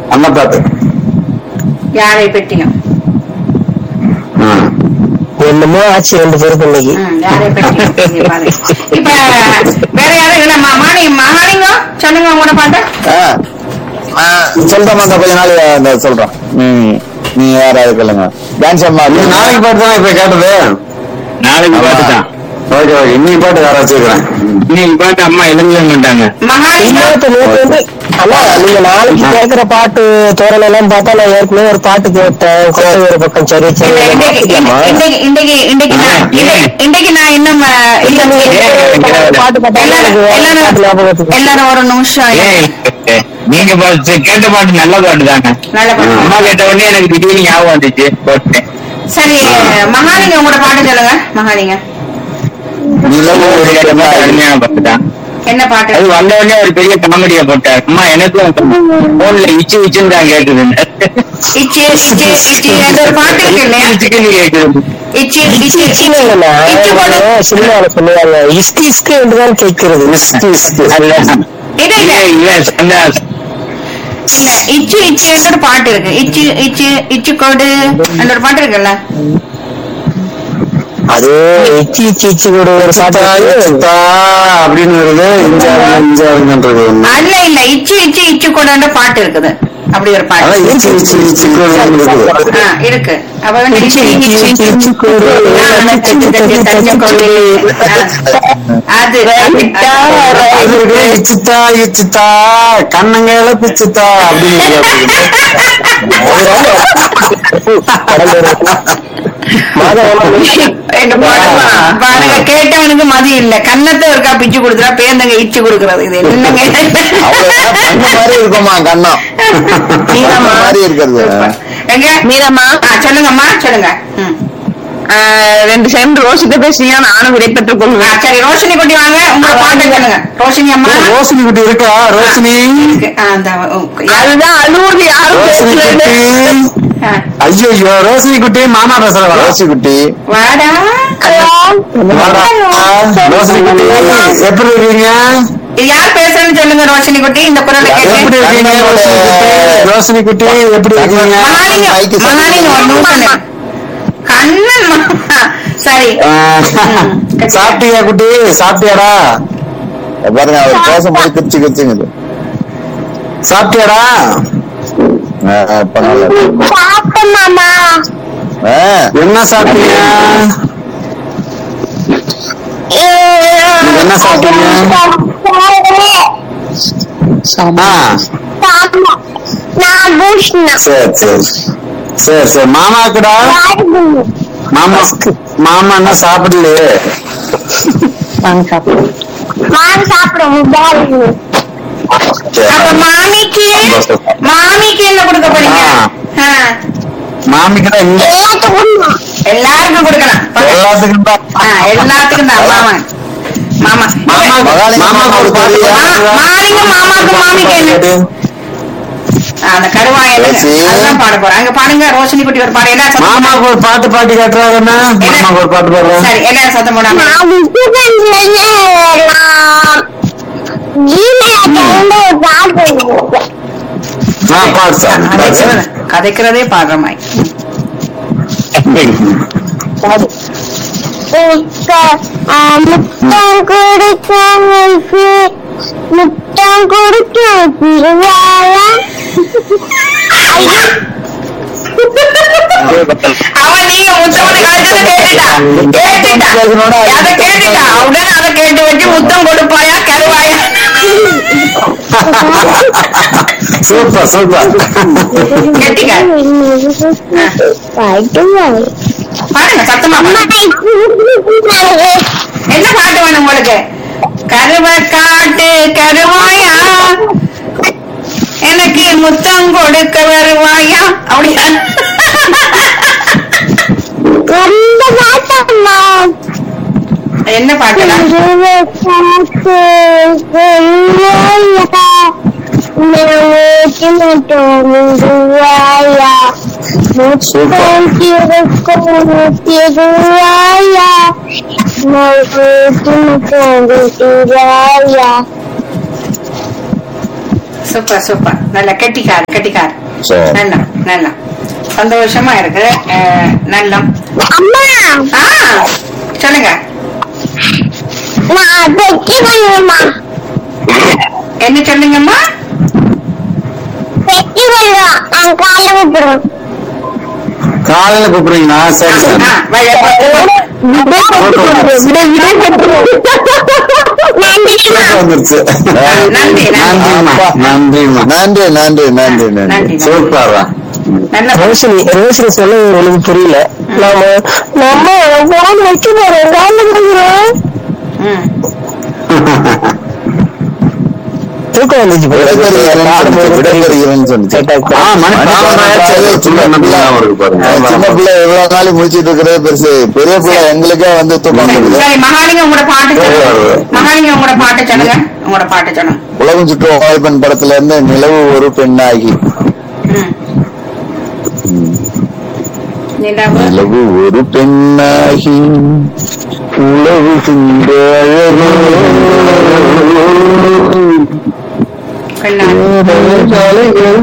அந்த பாட்டு யாரை பெட்டியும் ம். என்னமோ ஆச்சு ரெண்டு பேருக்கு இன்னைக்கு ம், யாரை பெட்டியும் இங்க பாருங்க. இப்ப வேற யாரும் இல்ல மா- மாணி மகாலிங்க சொல்லுங்க உங்களோட பாட்டு ஆ, நான் சொல்றேன் அந்த கொஞ்ச நாள் இந்த சொல்றேன் ம் நீ யாராவது கேளுங்க டான்ஸ் அம்மா நாளைக்கு பாட்டு தான் இப்ப கேட்டது நாளைக்கு பாட்டு தான் ஓகே ஓகே இன்னைக்கு பாட்டு வேற வச்சிருக்கிறேன் இன்னைக்கு பாட்டு அம்மா எழுந்திர மாட்டாங்க மகாலிங்க இன்னொருத்த நேத்து வந்து அண்ணா நீங்க நாளைக்கு கேக்குற பாட்டு தோரணை எல்லாம் பார்த்தா நான் ஏற்கனவே ஒரு பாட்டு கேட்டேன் கொட்டை ஒரு பக்கம் சரி சரி இல்ல, இன்றைக்கு இன்றைக்கு இன்றைக்கு இன்றைக்கு நான் ஆ, இன்றைக்கு- இன்றைக்கு நான் இன்னும் அஹ், இல்ல, பாட்டு பாட்டா எனக்கு எல்லாரும் பாட்டு ஞாபகத்துக்கு எல்லாரும் ஒரு நிமிஷம் ஏய், நீங்க பாட்டு கேட்ட பாட்டு நல்ல பாட்டு தாங்க நல்ல பாட்டு. அம்மா கேட்ட உடனே எனக்கு திடீர்னு ஞாபகம் வந்துச்சு போட்டேன் சரி மகாலிங்க உங்களோட பாட்டு சொல்லுங்க மகாலிங்க நிலவு ஒரு கேட்ட இடமா பாட்டு அருமையான பாட்டு தான் என்ன பாட்டு அது வந்த உடனே ஒரு பெரிய காமெடியா போட்டார் அம்மா எனக்கும் போன்ல இச்சு இச்சுன்னு தான் கேக்குது இச்சி இச்சி இச்சி அந்த ஒரு பாட்டு இருக்கு இல்லையா இச்சுக்குன்னு கேக்குது இச்சி இச்சி இச்சி இல்லைங்கண்ணா இச்சி போட்டு சினிமாவில் சொல்லுவாங்க இஸ்கு இஸ்கு என்றுதான் கேட்கிறது இஸ்கு இஸ்கு அல்ல இல்ல இல்ல இல்ல இல்ல சந்தாஸ் இல்ல இச்சி இச்சி ஒரு பாட்டு இருக்கு இச்சி இச்சி இச்சி கோடு அந்த ஒரு பாட்டு இருக்குல்ல அது இச்சி இச்சி இச்சி கூட ஒரு பாட்டு சித்தா, இருக்கு. சித்தா அப்படின்னு வருது இஞ்சாருங்க இஞ்சாருங்கன்றது ஒண்ணு அல்ல இல்ல இச்சி இச்சி இச்சி கோடுன்ற பாட்டு இருக்குது அப்படி ஒரு அதான் பாட்டு இச்சு இச்சு இச்சு இருக்குது ஆ, இருக்கு அப்ப வந்து இச்சி இச்சி இச்சி இச்சி கோடு ஆ, தச்சு, தச்சு, தச்சு கோடு. ஆ, அது அது, அது. அது இருக்கு, இச்சுத்தா இச்சுத்தா கண்ணங்கையில பிச்சுத்தா அப்படின்னு எங்க பாட்டு பாருங்க கேட்டவனுக்கு மதி இல்ல கன்னத்தை இருக்கா பிச்சு கொடுத்துறா பேந்தங்க இச்சு கொடுக்கறது இது என்னங்க அவ்வளவுதான் பண்ண மாதிரி இருக்குமா கண்ணம் பண்ண மாதிரி இருக்கிறது எங்க மீரம்மா ஆ, சொல்லுங்கம்மா சொல்லுங்க ம். ஆஹ் ரெண்டு செகண்ட் ரோஷிட்ட பேசினீங்கன்னா நானும் விடைபெற்றுக் ஆ, கொள்வேன் சரி ரோஷினி குட்டி வாங்க உங்க பாட்டு சொல்லுங்க ரோஷினி அம்மா ரோஷினி குட்டி இருக்கா ரோஷினி இருக்கு. ஆ, அந்த, ஓ, யாரு? அதுதான் அழுவுது யாரும் ரோஷினி பேசல குட்டி ஆ, ஐயோ ஐயோ ரோஷினி குட்டி மாமா பேசுறவா ரோஷி குட்டி வாடா வாடா. ரோஷினி குட்டி எப்படி இருக்கீங்க இது யார் பேசுறேன்னு சொல்லுங்க ரோஷினி குட்டி இந்த குரலை எப்படி கேட்டு இருக்கீங்க ரோஷினி குட்டி ரோஷினி குட்டி எப்படி இருக்கீங்க மகாலிங்க மகாலிங்க ஒரு நிமிஷம் நில்லு. கண்ணன் மா- சரி ஆ, சாப்பிட்டியா குட்டி சாப்பிட்டியாடா பாருங்க அவர் பேசும்போது கிரிச்சு கிரிச்சுங்குது சாப்பிட்டியாடா மாமா என்ன சாப்பிட்டீங்க நீங்க என்ன சாப்பிட்டீங்க ஆ, நான் பூஷ்ணா சரி சரி சரி சரி மாமாக்குடா மாமா மாமா என்ன சாப்பிடலையே நான் சாப்பிடுவோம் சரி. அப்ப மாமிக்கு மாமிக்கு என்ன கொடுக்க போறீங்க ஆ, மாமிக்கு தான் இங்க எல்லாருக்கும் கொடுக்கலாம் எல்லாத்துக்கும் தான் ஆ, எல்லாத்துக்கும் தான் மாமா மாமா மாமா மாமாக்கு ஒரு பாட்டு மா- மாலிங்க மாமாக்கு மாமிக்கு என்ன ஆ, அந்த கருவாய் பேசி. அதான் பாட போறேன் அங்க பாடுங்க ரோஷினி குட்டி ஒரு பாடு எல்லாரும் சத்தம் மாமாக்கு ஒரு பாட்டு பாட்டி காட்டுறாங்கண்ணா மாமாக்கு ஒரு பாட்டு பாடுறேன் சரி எல்லாரும் சத்தம் போடாம நான் ஆ பாடு சார் பாடு சார் கதைக்கிறது- கதைக்கிறதே பாடுற மாதிரி முத்தம் கொடுக்க முத்தம் கொடுக்க திருவாயா அவன் நீங்க முத்தம் கதைச்சதை கேட்டுட்டா கேட்டுட்டா அதை கேட்டுட்டா உடனே அதை கேட்டு வச்சு முத்தம் கொடுப்பாயா கருவாயா சூப்பர் சூப்பர் கேட்டீங்க பாடுங்க சத்தமா பாடுங்க. என்ன பாட்டு வேணும் உங்களுக்கு கருவ காட்டு கருவாயா எனக்கு முத்தம் கொடுக்க வருவாயா அப்படியா ரொம்ப பாட்டம்மா என்ன பாட்டுலாம் சூப்பர் சூப்பர் நல்ல கெட்டிக்கார் கெட்டிக்கார் சரி. நல்லா நல்லா சந்தோஷமா இருக்கு அஹ், நல்லம் அம்மா ஆ சொல்லுங்க நான் வெற்றி பண்ணுவேம்மா என்ன சொல்லுங்கம்மா வெற்றி பண்ணுவோம் நான் காலைல விட்டுருவேன் காலையில கூப்பிடுறீங்களா சரி சரி ஆ, வய- நன்றிம்மா வந்துருச்சு நன்றி, நன்றி. அப்பா, நன்றிம்மா நன்றி நன்றி நன்றி நன்றி, நன்றி நன்றி. சூப்பர்ரா நல்ல ரோஷினி ரோஷினி சொல்ல எனக்கு புரியல நாம நம்ம போன் வைக்க போறோம் காலைல விடுகிறோம் ம். தூக்கம் வந்துச்சு போல. விடைபெறுகிறேன்னு விடைபெறுகிறேன்னு சொன்னிச்சு. ஆ, மணி பதினொன்று ஆயிடுச்சு. சின்ன பிள்ளை சின்ன பிள்ளை எவ்வளவு நாள் முடிச்சிட்டு இருக்கிறது பெருசு பெரிய பிள்ளை எங்களுக்கே வந்து தூக்கம் வருது சரி மகாலிங்கம் உங்களோட பாட்டு சொல்லுங்க மகாலிங்கம் உங்களோட பாட்டு சொல்லுங்க உங்களோட பாட்டு சொல்லுங்க உலகம் சுற்றும் வாய்ப்பெண் படத்துல இருந்து நிலவு ஒரு பெண்ணாகி ம். நிலவு நிலவு ஒரு பெண்ணாகி உழவு சிந்த அழகோ பெண்ணாகி.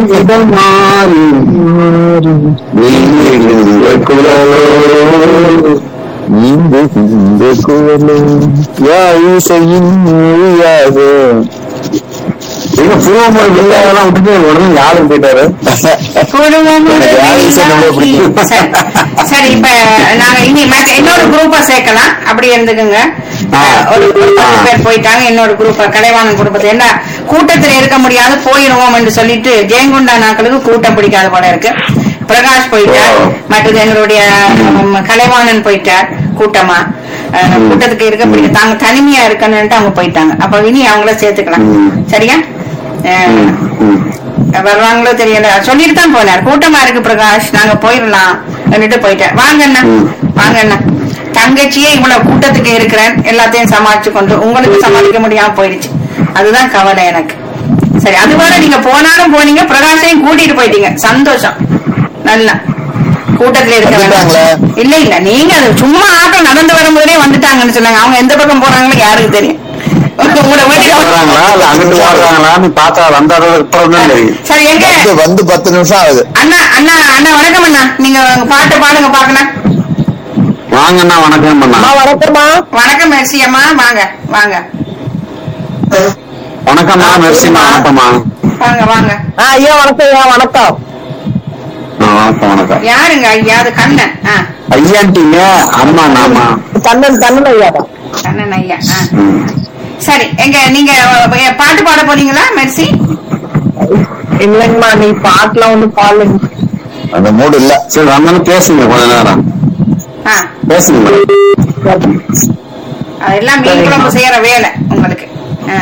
இந்த இந்த குரலோ யாயிசையின் மொழியாக எங்க பூர்வமொழி வில்லாதெல்லாம் விட்டுட்டு உடனே யாரும் போயிட்டாரு குடும்பம் ஒரு எனக்கு யாரை சொன்னாலும் பிடிக்கும். சரி. சரி இப்ப நாங்க இனி மற்ற இன்னொரு குரூப்ப சேர்க்கலாம் அப்படி இருந்துக்குங்க ஆ. ஒரு ஒரு பத்து பேர் போயிட்டாங்க இன்னொரு குரூப் கலைவாணன் குடும்பத்தை என்ன கூட்டத்துல இருக்க முடியாது போயிருவோம் என்று சொல்லிட்டு ஜெயங்குண்டா நாக்களுக்கு கூட்டம் பிடிக்காத போல இருக்கு பிரகாஷ் போயிட்டார் ஓ. மற்றது எங்களுடைய ம், கலைவாணன் போயிட்டார் கூட்டமா அஹ், கூட்டத்துக்கு இருக்க பிடிக்க தாங்க தனிமையா இருக்கணும்ட்டு அவங்க போயிட்டாங்க அப்ப இனி அவங்கள சேர்த்துக்கலாம் சரியா அஹ், வருவாங்களோ தெரியல சொல்லிட்டு தான் போனார் கூட்டமா இருக்கு பிரகாஷ் நாங்க போயிடலாம் சொல்லிட்டு போயிட்டார் வாங்க அண்ணா வாங்க அண்ணா தங்கச்சியே இவ்வளவு கூட்டத்துக்கு இருக்கிறேன் எல்லாத்தையும் சமாளிச்சு கொண்டு உங்களுக்கு சமாளிக்க முடியாம போயிடுச்சு அதுதான் கவலை எனக்கு சரி அது வரை நீங்க போனாலும் போனீங்க பிரகாஷையும் கூட்டிட்டு போயிட்டீங்க சந்தோஷம் நல்லா கூட்டத்துல இருக்க வேண்டாம் வந்துட்டாங்களா? இல்ல இல்ல நீங்க அது சும்மா ஆட்டம் நடந்து வரும்போதே வந்துட்டாங்கன்னு சொன்னாங்க அவங்க எந்த பக்கம் போறாங்களோ யாருக்கு தெரியும் உங்களோட வீட்டுக்கு வர்றாங்களா இல்ல அங்கிட்டு வர்றாங்களான்னு பார்த்தா வந்தது அப்புறம் தான் தெரியும் சரி எங்க வந்து வந்து பத்து நிமிஷம் ஆகுது அண்ணா அண்ணா அண்ணா வணக்கம் அண்ணா நீங்க உங்க பாட்டு பாடுங்க பாக்கலாம் வாங்கண்ணா வணக்கம் பண்ணா அம்மா வணக்கம்மா வணக்கம் மெர்சி அம்மா வாங்க வாங்க வணக்கம்மா மெர்சிமா வணக்கம்மா வாங்க வாங்க ஆ ஐயா வணக்கம் ஐயா வணக்கம் ஆ, வணக்கம் வணக்கம் யாருங்க ஐயா அது கண்ணன் ஆ ஐயான்ட்டீங்க அம்மா நாமா கண்ணன் கண்ணன் ஐயா தான் கண்ணன் ஐயா ஆ ம். சரி எங்க நீங்க அஹ், பாட்டு பாட போறீங்களா மெர்சி இல்லைங்கம்மா நீ பாட்டுலாம் ஒண்ணு பாடலைங்க அந்த மூடு இல்ல சரி வந்தாலும் பேசுங்க கொஞ்ச நேரம் ஆ பேசுங்க அதெல்லாம் மீன் குழம்பு செய்யற வேலை உங்களுக்கு ஆ.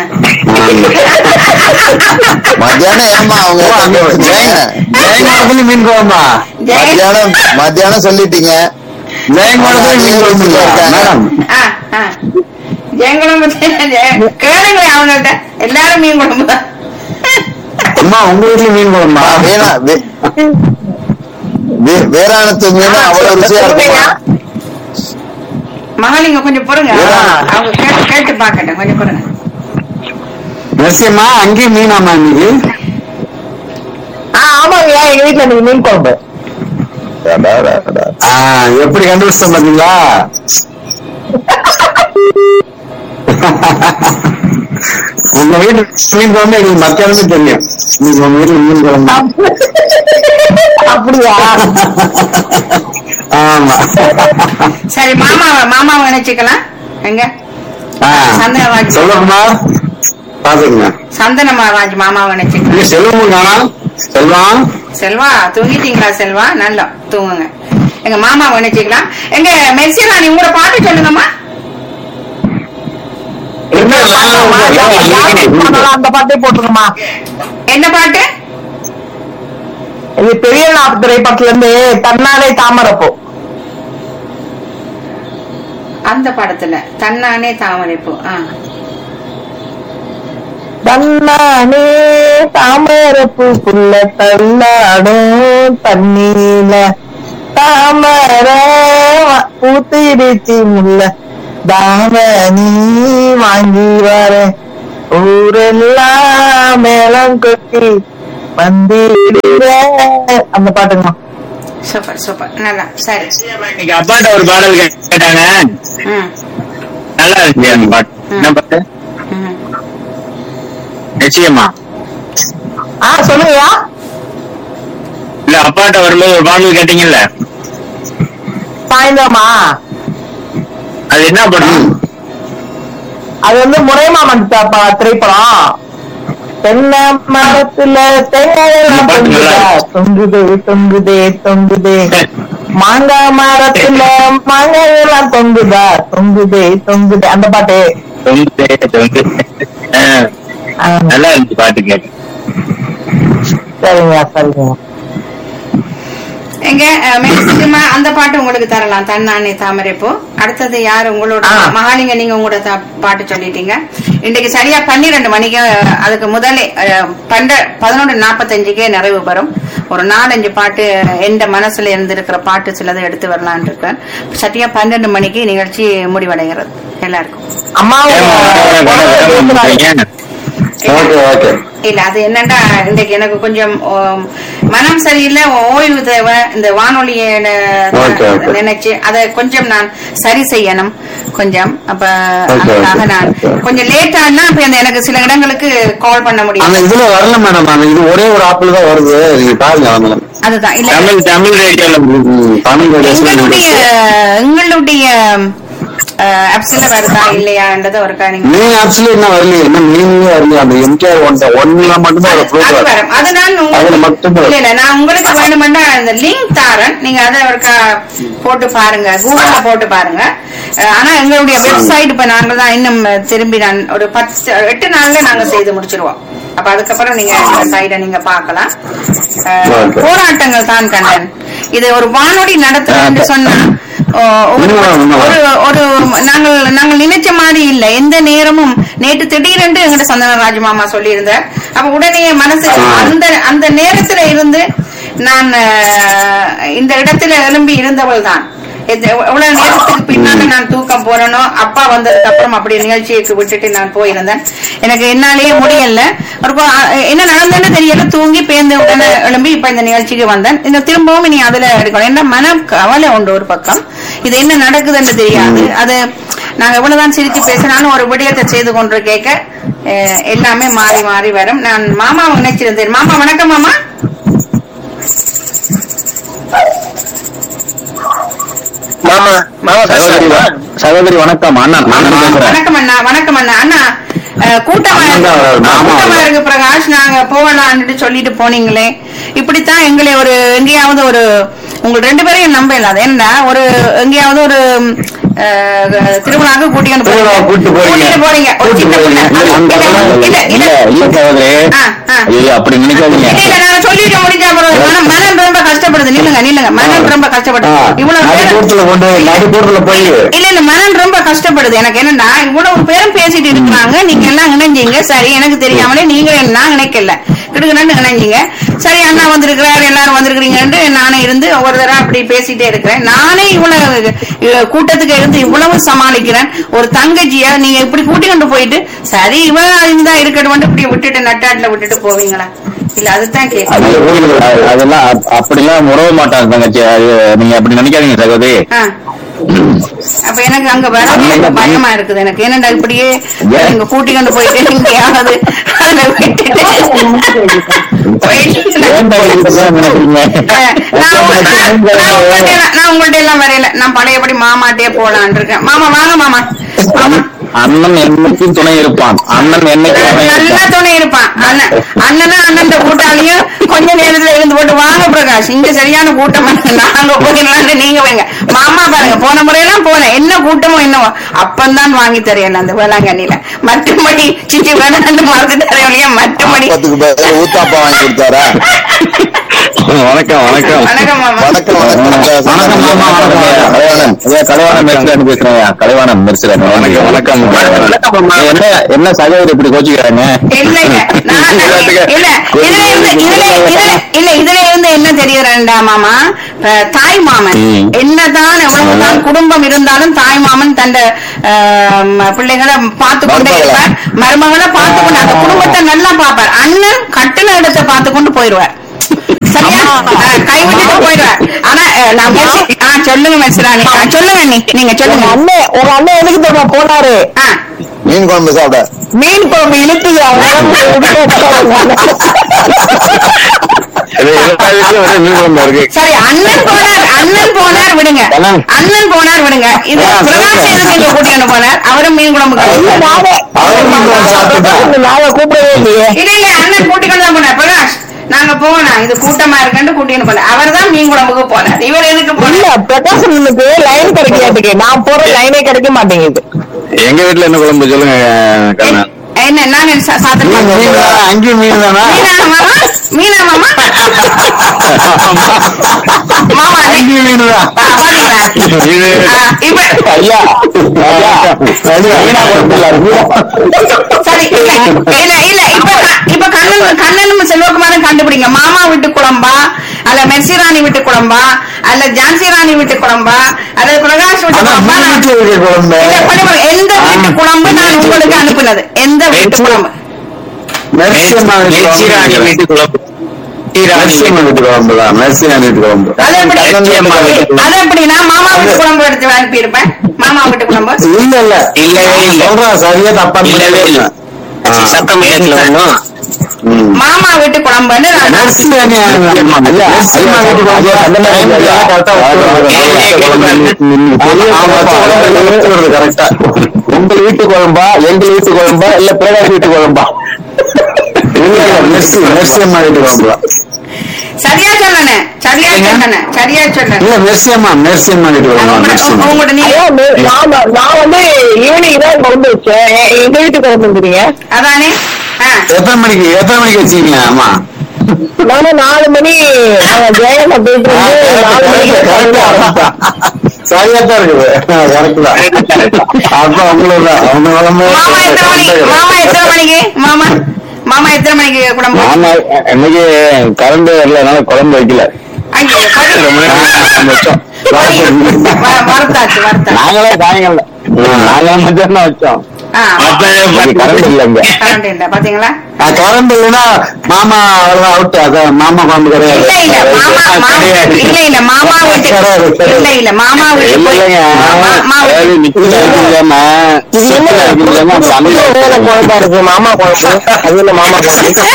மத்தியானம் ஏமா அவங்க ஜெயங்கோடத்துல மீன் குழம்பா ஜெய மத்தியானம் மத்தியானம் சொல்லிட்டீங்க ஜெயங்கோடத்துல மீன் குழம்பு மேடம் ஆ ஆ ஜெயங்குழம்பு கேளுங்களேன் அவங்கள்ட்ட எல்லாரும் மீன் குழம்பு தான் அம்மா உங்க வீட்டுல மீன் குழம்பா வேணா வே- வே- வேறாணத்து மீன் அவ்வளவு ருசியா இருக்குமா மகாலிங்க கொஞ்சம் பொறுங்க ஏடா? அவங்க கேட்டு கேட்டு பாக்கட்டும் கொஞ்சம் பொறுங்க மெர்சியம்மா அங்கேயும் மீனாமா இன்னைக்கு ஆ ஆமாங்கய்யா எங்க வீட்டுல நீங்க மீன் குழம்பு அடா, அடா, அடா. ஆ, எப்படி கண்டுபிடிச்சோம் பாத்தீங்களா உங்க வீட்டு மீன் குழம்பு எங்களுக்கு மத்தியானமே தெரியும் இன்னைக்கு உங்க வீட்டுல மீன் குழம்பு அப்படியா ஆமா சரி மாமாவை மாமாவை நினைச்சுக்கலாம் எங்க ஆ, சந்தனவாஜி. சொல்லுங்கம்மா பாத்துக்கங்க சந்தனமாராஜ் மாமாவை நினைச்சுக்கலாம் இங்க செல்வம் காணா செல்வம் செல்வா தூங்கிட்டீங்களா செல்வா நல்லா தூங்குங்க எங்க மாமாவை நினைச்சுக்கலாம் எங்க மெர்சியலா நீ உங்களோட பாட்டு சொல்லுங்கம்மா என்ன அந்த பாட்டே போட்டுருமா என்ன பாட்டு இது பெரிய நாற்பது பக்கத்துல இருந்து தன்னாலே தாமரப்போ அந்த படத்துல தன்னானே தாமரைப்பூ ஆ தன்னானே தாமரப்பூ புள்ள தள்ளாடும் தண்ணீல தாமர பூத்திருச்சி முல்ல தாமனி வாங்கி வர ஊரெல்லாம் மேளம் கொட்டி வந்திடுற அந்த பாட்டுங்கம்மா சூப்பர் சூப்பர் நல்லா சரி இன்னைக்கு அப்பாட்ட ஒரு பாடல் கேட்டாங்க ம் நல்லா இருந்துச்சு அந்த பாட்டு என்ன பாட்டு ம் நிச்சயமா ஆ சொல்லுங்கய்யா இல்ல அப்பாட்ட வரும்போது ஒரு பாடல் கேட்டீங்கல்ல சாயந்தரமா அது என்ன படம் அது வந்து முறைமாமன் தாப்பா திரைப்படம் தென்னை மரத்துல தேங்காயெல்லாம் தொங்குதா தொங்குதே தொங்குதே தொங்குதே மாங்காய் மரத்துல மாங்காயெல்லாம் தொங்குதா தொங்குதே தொங்குதே அந்த பாட்டு தொங்குதே, தொங்குதே. ஆ, ஆ, நல்லா இருந்துச்சு பாட்டு கேட்க சரிங்க சரிங்க எங்க அஹ், மேக்சிமமா அந்த பாட்டு உங்களுக்கு தரலாம் தன்னானே தாமரை பூ அடுத்தது யார் உங்களோட ஆ. மகாலிங்க நீங்க உங்களோட தா- பாட்டு சொல்லிட்டீங்க இன்றைக்கு சரியா பன்னிரெண்டு மணிக்கு அஹ், அதுக்கு முதலே அஹ், பண்ட பதினொன்று நாற்பத்தஞ்சுக்கே நிறைவு பெறும் ஒரு நாலஞ்சு பாட்டு எந்த மனசுல இருந்திருக்கிற பாட்டு சிலதை எடுத்து வரலான் இருக்கேன் சரியா பன்னெண்டு மணிக்கு நிகழ்ச்சி முடிவடைகிறது எல்லாருக்கும் அம்மா ஏம்மா, வர, வர, வர மாட்டீங்க? ஓகே ஓகே இல்ல அது என்னன்னா இன்றைக்கு எனக்கு கொஞ்சம் ஓம், மனம் சரியில்லை ஓய்வு தேவை இந்த வானொலியை Okay, okay. நினைச்சு அதை கொஞ்சம் நான் சரி செய்யணும் கொஞ்சம் அப்ப Okay, அதுக்காக okay, நான் okay. கொஞ்சம் லேட் ஆனா இப்ப அந்த எனக்கு சில இடங்களுக்கு கால் பண்ண அந்த முடியும் இதுல வரல மேடம் அந்த இது ஒரே ஒரு ஆப்பிள் தான் வருது நீங்க பாருங்க அந்த அதுதான் இல்ல தமிழ் தமிழ் ரேடியோல ம், தமிழ் எங்களுடைய ரேடியோஸ்ல எங்களுடைய அப்சில வருதா இல்லையான்றத ஒரு நீங்க நீ ஆக்சுவலி என்ன வரலையே என்ன மீனிங்கே வரலையே அந்த எம்கேஆர் ஒன் ஒன்ல மட்டும்தான் ஒரு ப்ரூஃப் அது வரும் வரும் அது நான் அதுல உங்களுக்கு மட்டும்தான் இல்ல இல்ல நான் உங்களுக்கு வேணுமெண்டா அந்த லிங்க் தாரேன் நீங்க அதை ஒருக்கா போட்டு பாருங்க கூகுள்ல போட்டு பாருங்க அஹ் ஆனா எங்களுடைய வெப்சைட் இப்ப நாங்க தான் இன்னும் திரும்பி நான் ஒரு பத்து எட்டு நாள்ல நாங்க செய்து முடிச்சிருவோம் அப்ப அதுக்கப்புறம் நீங்க இந்த சைட நீங்க பார்க்கலாம் அஹ் Okay. போராட்டங்கள் தான் கண்ணன் இது ஒரு வானொலி நடத்துறேன்னு சொன்னா ஓ, ஒரு உண்மைதான், உண்மைதான். ஒரு ஒரு நாங்கள் நாங்கள் நினைச்ச மாதிரி இல்ல எந்த நேரமும் நேற்று திடீரென்று எங்கிட்ட சந்தன ராஜமாமா சொல்லியிருந்தார் அப்ப உடனே மனசு அந்த அந்த நேரத்துல இருந்து நான் அஹ், இந்த இடத்துல எழும்பி இருந்தவள் தான் எது- எவ்வளவு நேரத்துக்கு பின்னால நான் தூக்கம் போறேனோ அப்பா வந்ததுக்கு அப்புறம் அப்படி நிகழ்ச்சிக்கு விட்டுட்டு நான் போயிருந்தேன் எனக்கு என்னாலேயே முடியல ஒரு ப- அஹ், என்ன நடந்ததுன்னு தெரியல தூங்கி பேர்ந்து உடனே எழும்பி இப்ப இந்த நிகழ்ச்சிக்கு வந்தேன் இந்த திரும்பவும் இனி அதுல எடுக்கணும் என்ன மன கவலை உண்டு ஒரு பக்கம் இது என்ன நடக்குதுன்னு தெரியாது அது நாங்க எவ்வளவுதான் சிரிச்சு பேசினாலும் ஒரு விடயத்தை செய்து கொண்டு கேட்க அஹ், எல்லாமே மாறி மாறி வரும் நான் மாமாவை நினைச்சிருந்தேன் மாமா வணக்கம் மாமா மாமா மாமா சகோதரி வ- சகோதரி வணக்கம் அண்ணன் அண்ணன் பேசுறேன் வணக்கம் அண்ணா வணக்கம் அண்ணா அண்ணா அஹ், கூட்டமா அண்ணன் தான் வராரு. இருக்கு ஆமா, கூட்டமா ஆமா. இருக்கு பிரகாஷ் நாங்க போகலான்ட்டு சொல்லிட்டு போனீங்களே இப்படித்தான் எங்களை ஒரு எங்கேயாவது ஒரு உங்க ரெண்டு பேரையும் நம்ப இல்லாத ஏன்னா ஒரு எங்கேயாவது ஒரு அஹ், திருவிழாவுக்கு கூட்டிட்டு திருவிழா கூட்டிட்டு போறீங்க. கூட்டிட்டு போறீங்க ஒரு கூட்டிட்டு சின்ன போறீங்க. பிள்ளை. அந்த இல்ல, அளவுக்கு இல்ல, இல்ல, இல்ல. இல்ல சகோதரி ஆ, ஆ. ஐயோ அப்படி நினைக்காதீங்க இல்ல, இல்ல, நாங்க சொல்லிட்டு முடிஞ்சா அப்புறம் மனம் மனம் ரொம்ப கஷ்டப்படுது நில்லுங்க நில்லுங்க மனம் ரொம்ப கஷ்டப்படுது ஆ, இவ்வளவு பேரு- நடுக்கூடத்துல கொண்டு நடுக்கூடத்துல போய் இல்ல இல்ல மனம் ரொம்ப கஷ்டப்படுது எனக்கு என்னன்னா இவ்வளவு பேரும் பேசிட்டு இருக்கிறாங்க நீங்க எல்லாம் இணைஞ்சீங்க சரி எனக்கு தெரியாமலே நீங்க நான் நினைக்கல கிடுக்கணும்னு இணைஞ்சீங்க சரி அண்ணா வந்திருக்கிறாரு எல்லாரும் வந்திருக்கிறீங்கன்னு நானே இருந்து ஒவ்வொரு தடவை அப்படி பேசிட்டே இருக்கிறேன் நானே இவ்வளவு அஹ், கூட்டத்துக்கு இருந்து இவ்வளவு சமாளிக்கிறேன் ஒரு தங்கச்சிய நீங்க இப்படி கூட்டி கொண்டு போயிட்டு சரி இவன் இருந்தா இருக்கட்டும் இப்படி விட்டுட்டு நட்டாட்டுல விட்டுட்டு போவீங்களா இல்ல அதுதான் அது கேட்க அது- அதெல்லாம் அப்- அப்படிலாம் உறவ மாட்டாங்க தங்கச்சி அது நீங்க அப்படி நினைக்காதீங்க சகோதரி அப்ப எனக்கு அங்க வர ரொம்ப பயமா இருக்குது எனக்கு என்னடா இப்படியே நீங்க கூட்டி கொண்டு போயிட்டு எங்கேயாவது அதுல விட்டுட்டு போயிட்டு ஏன் தங்கச்சி இப்படிலாம் நினைக்கிறீங்க? அஹ், நான் உங்க- நான் நான் உங்கள்ட்ட எல்லாம்- நான் உங்கள்ட்ட எல்லாம் வரையல நான் பழையபடி மாமாட்டே போலான் இருக்கேன் மாமா வாங்க மாமா மாமா அண்ணன் என்னைக்கும் துணை இருப்பான் அண்ணன் என்னைக்கும் துணை நல்ல இருப்பான் துணை இருப்பான் அண்ணன் அண்ணனும் அண்ணன் கூட்டாளியும் கொஞ்ச நேரத்துல இருந்து போட்டு வாங்க பிரகாஷ் இங்க சரியான கூட்டம் நாங்க போயிடலான்னு நீங்க வைங்க மாமா பாருங்க போன முறையெல்லாம் போனேன் என்ன கூட்டமோ என்னவோ அப்பந்தான் வாங்கி தரேன் அந்த வேளாங்கண்ணில மற்றபடி சிச்சி வேணான்னு மறந்து தரையிலையா மற்றபடி பத்துக்கு பதில் ஊத்தாப்பா வாங்கி கொடுத்தாரா வணக்கம் வணக்கம் வணக்கம் மாமா வணக்கம் வணக்கம் வணக்கம் மாமா வணக்கம் கலைவாணன் இதே கலைவாணன் மெர்சிலன் பேசுறேன் கலைவாணன் மெர்சிலன் வணக்கம் வணக்கம் என்ன என்ன சகோதரி இப்படி கோச்சிக்கிறாங்க இல்ல இல்ல நான் இல்ல இதுல இருந்து இதுல இதுல இல்ல இதுல இருந்து என்ன தெரியுறா மாமா அஹ், தாய் மாமன் ம். என்னதான் எவ்வளவுதான் குடும்பம் இருந்தாலும் தாய் மாமன் தந்த அஹ், ம- பிள்ளைகளை பார்த்து கொண்டே மருமகளை. இருப்பார் மருமகளை பார்த்து கொண்டு அந்த குடும்பத்தை நல்லா பார்ப்பார் அண்ணன் கட்டின இடத்தை பார்த்து கொண்டு போயிடுவார் சரியா அஹ், கை விட்டுட்டு போயிடுவார் ஆனா அஹ், நான் மெர்சி- ஆ, சொல்லுங்க மெர்சிராணி ஆ, சொல்லுங்க நீ நீங்க உங்க சொல்லுங்க அண்ணன் உங்க அண்ணன் எதுக்கு தெரியுமா போனாரு ஆ, மீன் குழம்பு சாப்பிட மீன் குழம்பு இழுத்துது இது எல்லா வீட்லயும் ஒரே மீன் குழம்பு இருக்கு சரி அண்ணன் போனார் அண்ணன் போனார் விடுங்க அண்ணன். அண்ணன் போனார் விடுங்க இது ஆ, பிரகாஷ் சொல்லுங்க. எதுக்கு இங்க கூட்டிட்டு போனார் அவரும் மீன் குழம்பு கிடையாது. நாங்க கூப்பிடவே இல்லையே இல்ல இல்ல அண்ணன் கூட்டிக்கொண்டு தான் போனார் பிரகாஷ் நாங்க போனோம் இது கூட்டமா இருக்குன்னு கூட்டிட்டு போனார் அவர் தான் மீன் குழம்புக்கு போனார் இவர் எதுக்கு இல்ல போனார் பிரகாசனுக்கு லைன் கிடைக்காதுக்கு நான் போற லைனே கிடைக்க மாட்டேங்குது எங்க வீட்டுல என்ன குழம்பு சொல்லுங்க கண்ணன் என்ன நாங்க சா- சாதம் மீன் பண்ணோம். தானா? அங்கேயும் மீன் தானா மீனா மாமா மீனா மாமா மாமா நீ- அங்கேயும் மீன் தான் ஆ, பாத்தீங்களா? இது ஆ, இப்ப ஐயா ஐயா மீனா குழம்பு இல்ல, மீனா. சரி இல்ல இல்ல இல்ல இப்ப க- இப்ப கண்ணன் கண்ணனும் செல்வகுமாரும் கண்டுபிடிங்க மாமா வீட்டு குழம்பா அல்ல மெர்சி ராணி வீட்டு குழம்பா அல்ல ஜான்சி ராணி வீட்டு குழம்பா அல்லது பிரகாஷ் வீட்டு ஆனா குழம்பா மீன் நான்- வீட்டுல இருக்க குழம்பு இல்ல, கொஞ்சம் பாருங்க. எந்த வீட்டு குழம்பு நான் உங்களுக்கு அனுப்புனது எந்த வீட்டு குழம்பு மெர்சி அம்மா வீட்டு குழம்பு. வீட்டு குழம்பு மெர்சி அம்மா வீட்டு குழம்பு தான் மெர்சி அம்மா வீட்டு குழம்பு அது எப்படி கண்ணன் அம்மா வீட்டு குழம்பு. அது எப்படி நான் மாமா வீட்டு குழம்பு எடுத்து அனுப்பியிருப்பேன் மாமா வீட்டு குழம்பு இல்ல இல்ல இல்லவே இல்ல. சொல்றேன் சரியா தப்பா இல்லவே இல்ல. சத்தம் ஏத்துல ஒண்ணும் மாமா வீட்டு குழம்புன்னு நான் மெர்சி அணி ஐயா மெர்சி அம்மா வீட்டு குழம்பு அந்த மாதிரி கரெக்டா கரெக்டா உங்க வீட்டு குழம்பா எங்க வீட்டு குழம்பா இல்ல பிரகாஷ் வீட்டு குழம்பா இல்ல இல்ல மெர்சி மெர்சி அம்மா வீட்டு குழம்பு சரியா சொல்லணே சரியா சொல்லணே சரியா சொல்லணே இல்ல மெர்சி அம்மா மெர்சி அம்மா வீட்டு குழம்பா மெர்சி அம்மா உங்களோட நீ ஐயோ மே- நான் நான் வந்து ஈவினிங் தான் குழம்பு வச்சேன் எ- எங்க வீட்டு குழம்பு வந்துருங்க அதானே ஆ எத்தனை மணிக்கு எத்தனை மணிக்கு வச்சீங்க ஆமா நானும் நாலு மணி நாங்க ஜெயலலிதா போயிட்டு வந்து நாலு மணிக்கு குழம்பு ஆரம்பிச்சோம். சரியா தான் இருக்குது கரெக்ட் தான் அப்ப அவங்களோட அவங்க மாமா எத்தனை மணிக்கு மாமா எத்தனை மணிக்கு மாமா மாமா எத்தனை மணிக்கு குழம்பு ஆமா இன்னைக்கு கரண்ட் வரலனால குழம்பு வைக்கல ஐயோ, சரி. ரொம்ப நேரம் வச்சோம். வ- வறுத்தாச்சு வறுத்தாச்சு நாங்களே சாயங்காலம் நாங்களே மத்தியானம் வச்சோம் ஆ கரண்ட் இல்ல இங்க கரண்ட் இல்ல பாத்தீங்களா கரண்ட் இல்லைன்னா மாமா அவுட் அதான் மாமா குழம்பு கிடையாது இல்ல இல்ல மாமா மாமா இல்ல இல்ல மாமா வீட்டு இல்ல இல்ல மாமா வீட்டு இல்ல போய் இல்லைங்க மாமா வீட்டு அதாவது நிக்கில இருக்குதாம இது என்ன இருக்குதாம புது வேலை குழம்பா இருக்கு மாமா குழம்பு அது என்ன மாமா குழம்பு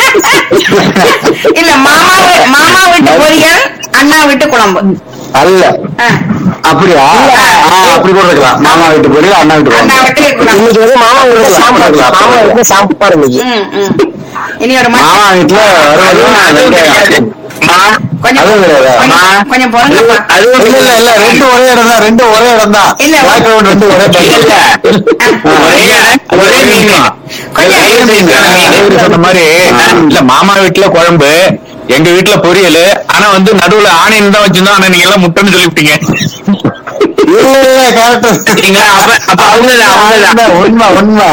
இல்ல மாமா வீ- மாமா வீட்டு பொரியல் அண்ணா வீட்டு குழம்பு அல்ல ஆ, அப்படியா ஆ, அப்படி கூட இருக்கலாம் மாமா வீட்டு பொரியல் அண்ணா வீட்டு அண்ணா குழம்பு வீட்டு குழம்பு இன்னைக்கு வந்து மாமா வீட்டுல சாம்பார் மாமா வீட்டுல சாம்பார் இன்னைக்கு ம், ம். இனி ஒரு ம- மாமா வீட்டுல வருவது வெங்காயம் கொஞ்சம் அதுவும் கிடையாதா? கொஞ்சம் கொஞ்சம் பொறுங்கப்பா இல்ல இல்ல இல்ல ரெண்டு ஒரே இடம் தான் ரெண்டு ஒரே இடம் தான் இல்ல. பேக்ரவுண்ட் ரெண்டு ஒரே ஒரே மீன் கொஞ்சம் சொன்ன மாதிரி இல்ல மாமா வீட்டுல குழம்பு எங்க வீட்டுல பொரியல் ஆனா வந்து நடுவுல ஆனியன் தான் வச்சிருந்தோம் ஆனா நீங்க எல்லாம் முட்டைன்னு சொல்லிவிட்டீங்க இல்ல இல்ல கரெக்ட் சரிங்களா? அப்ப- அப்ப அவங்கதான், அவங்கதான். உண்மை உண்மை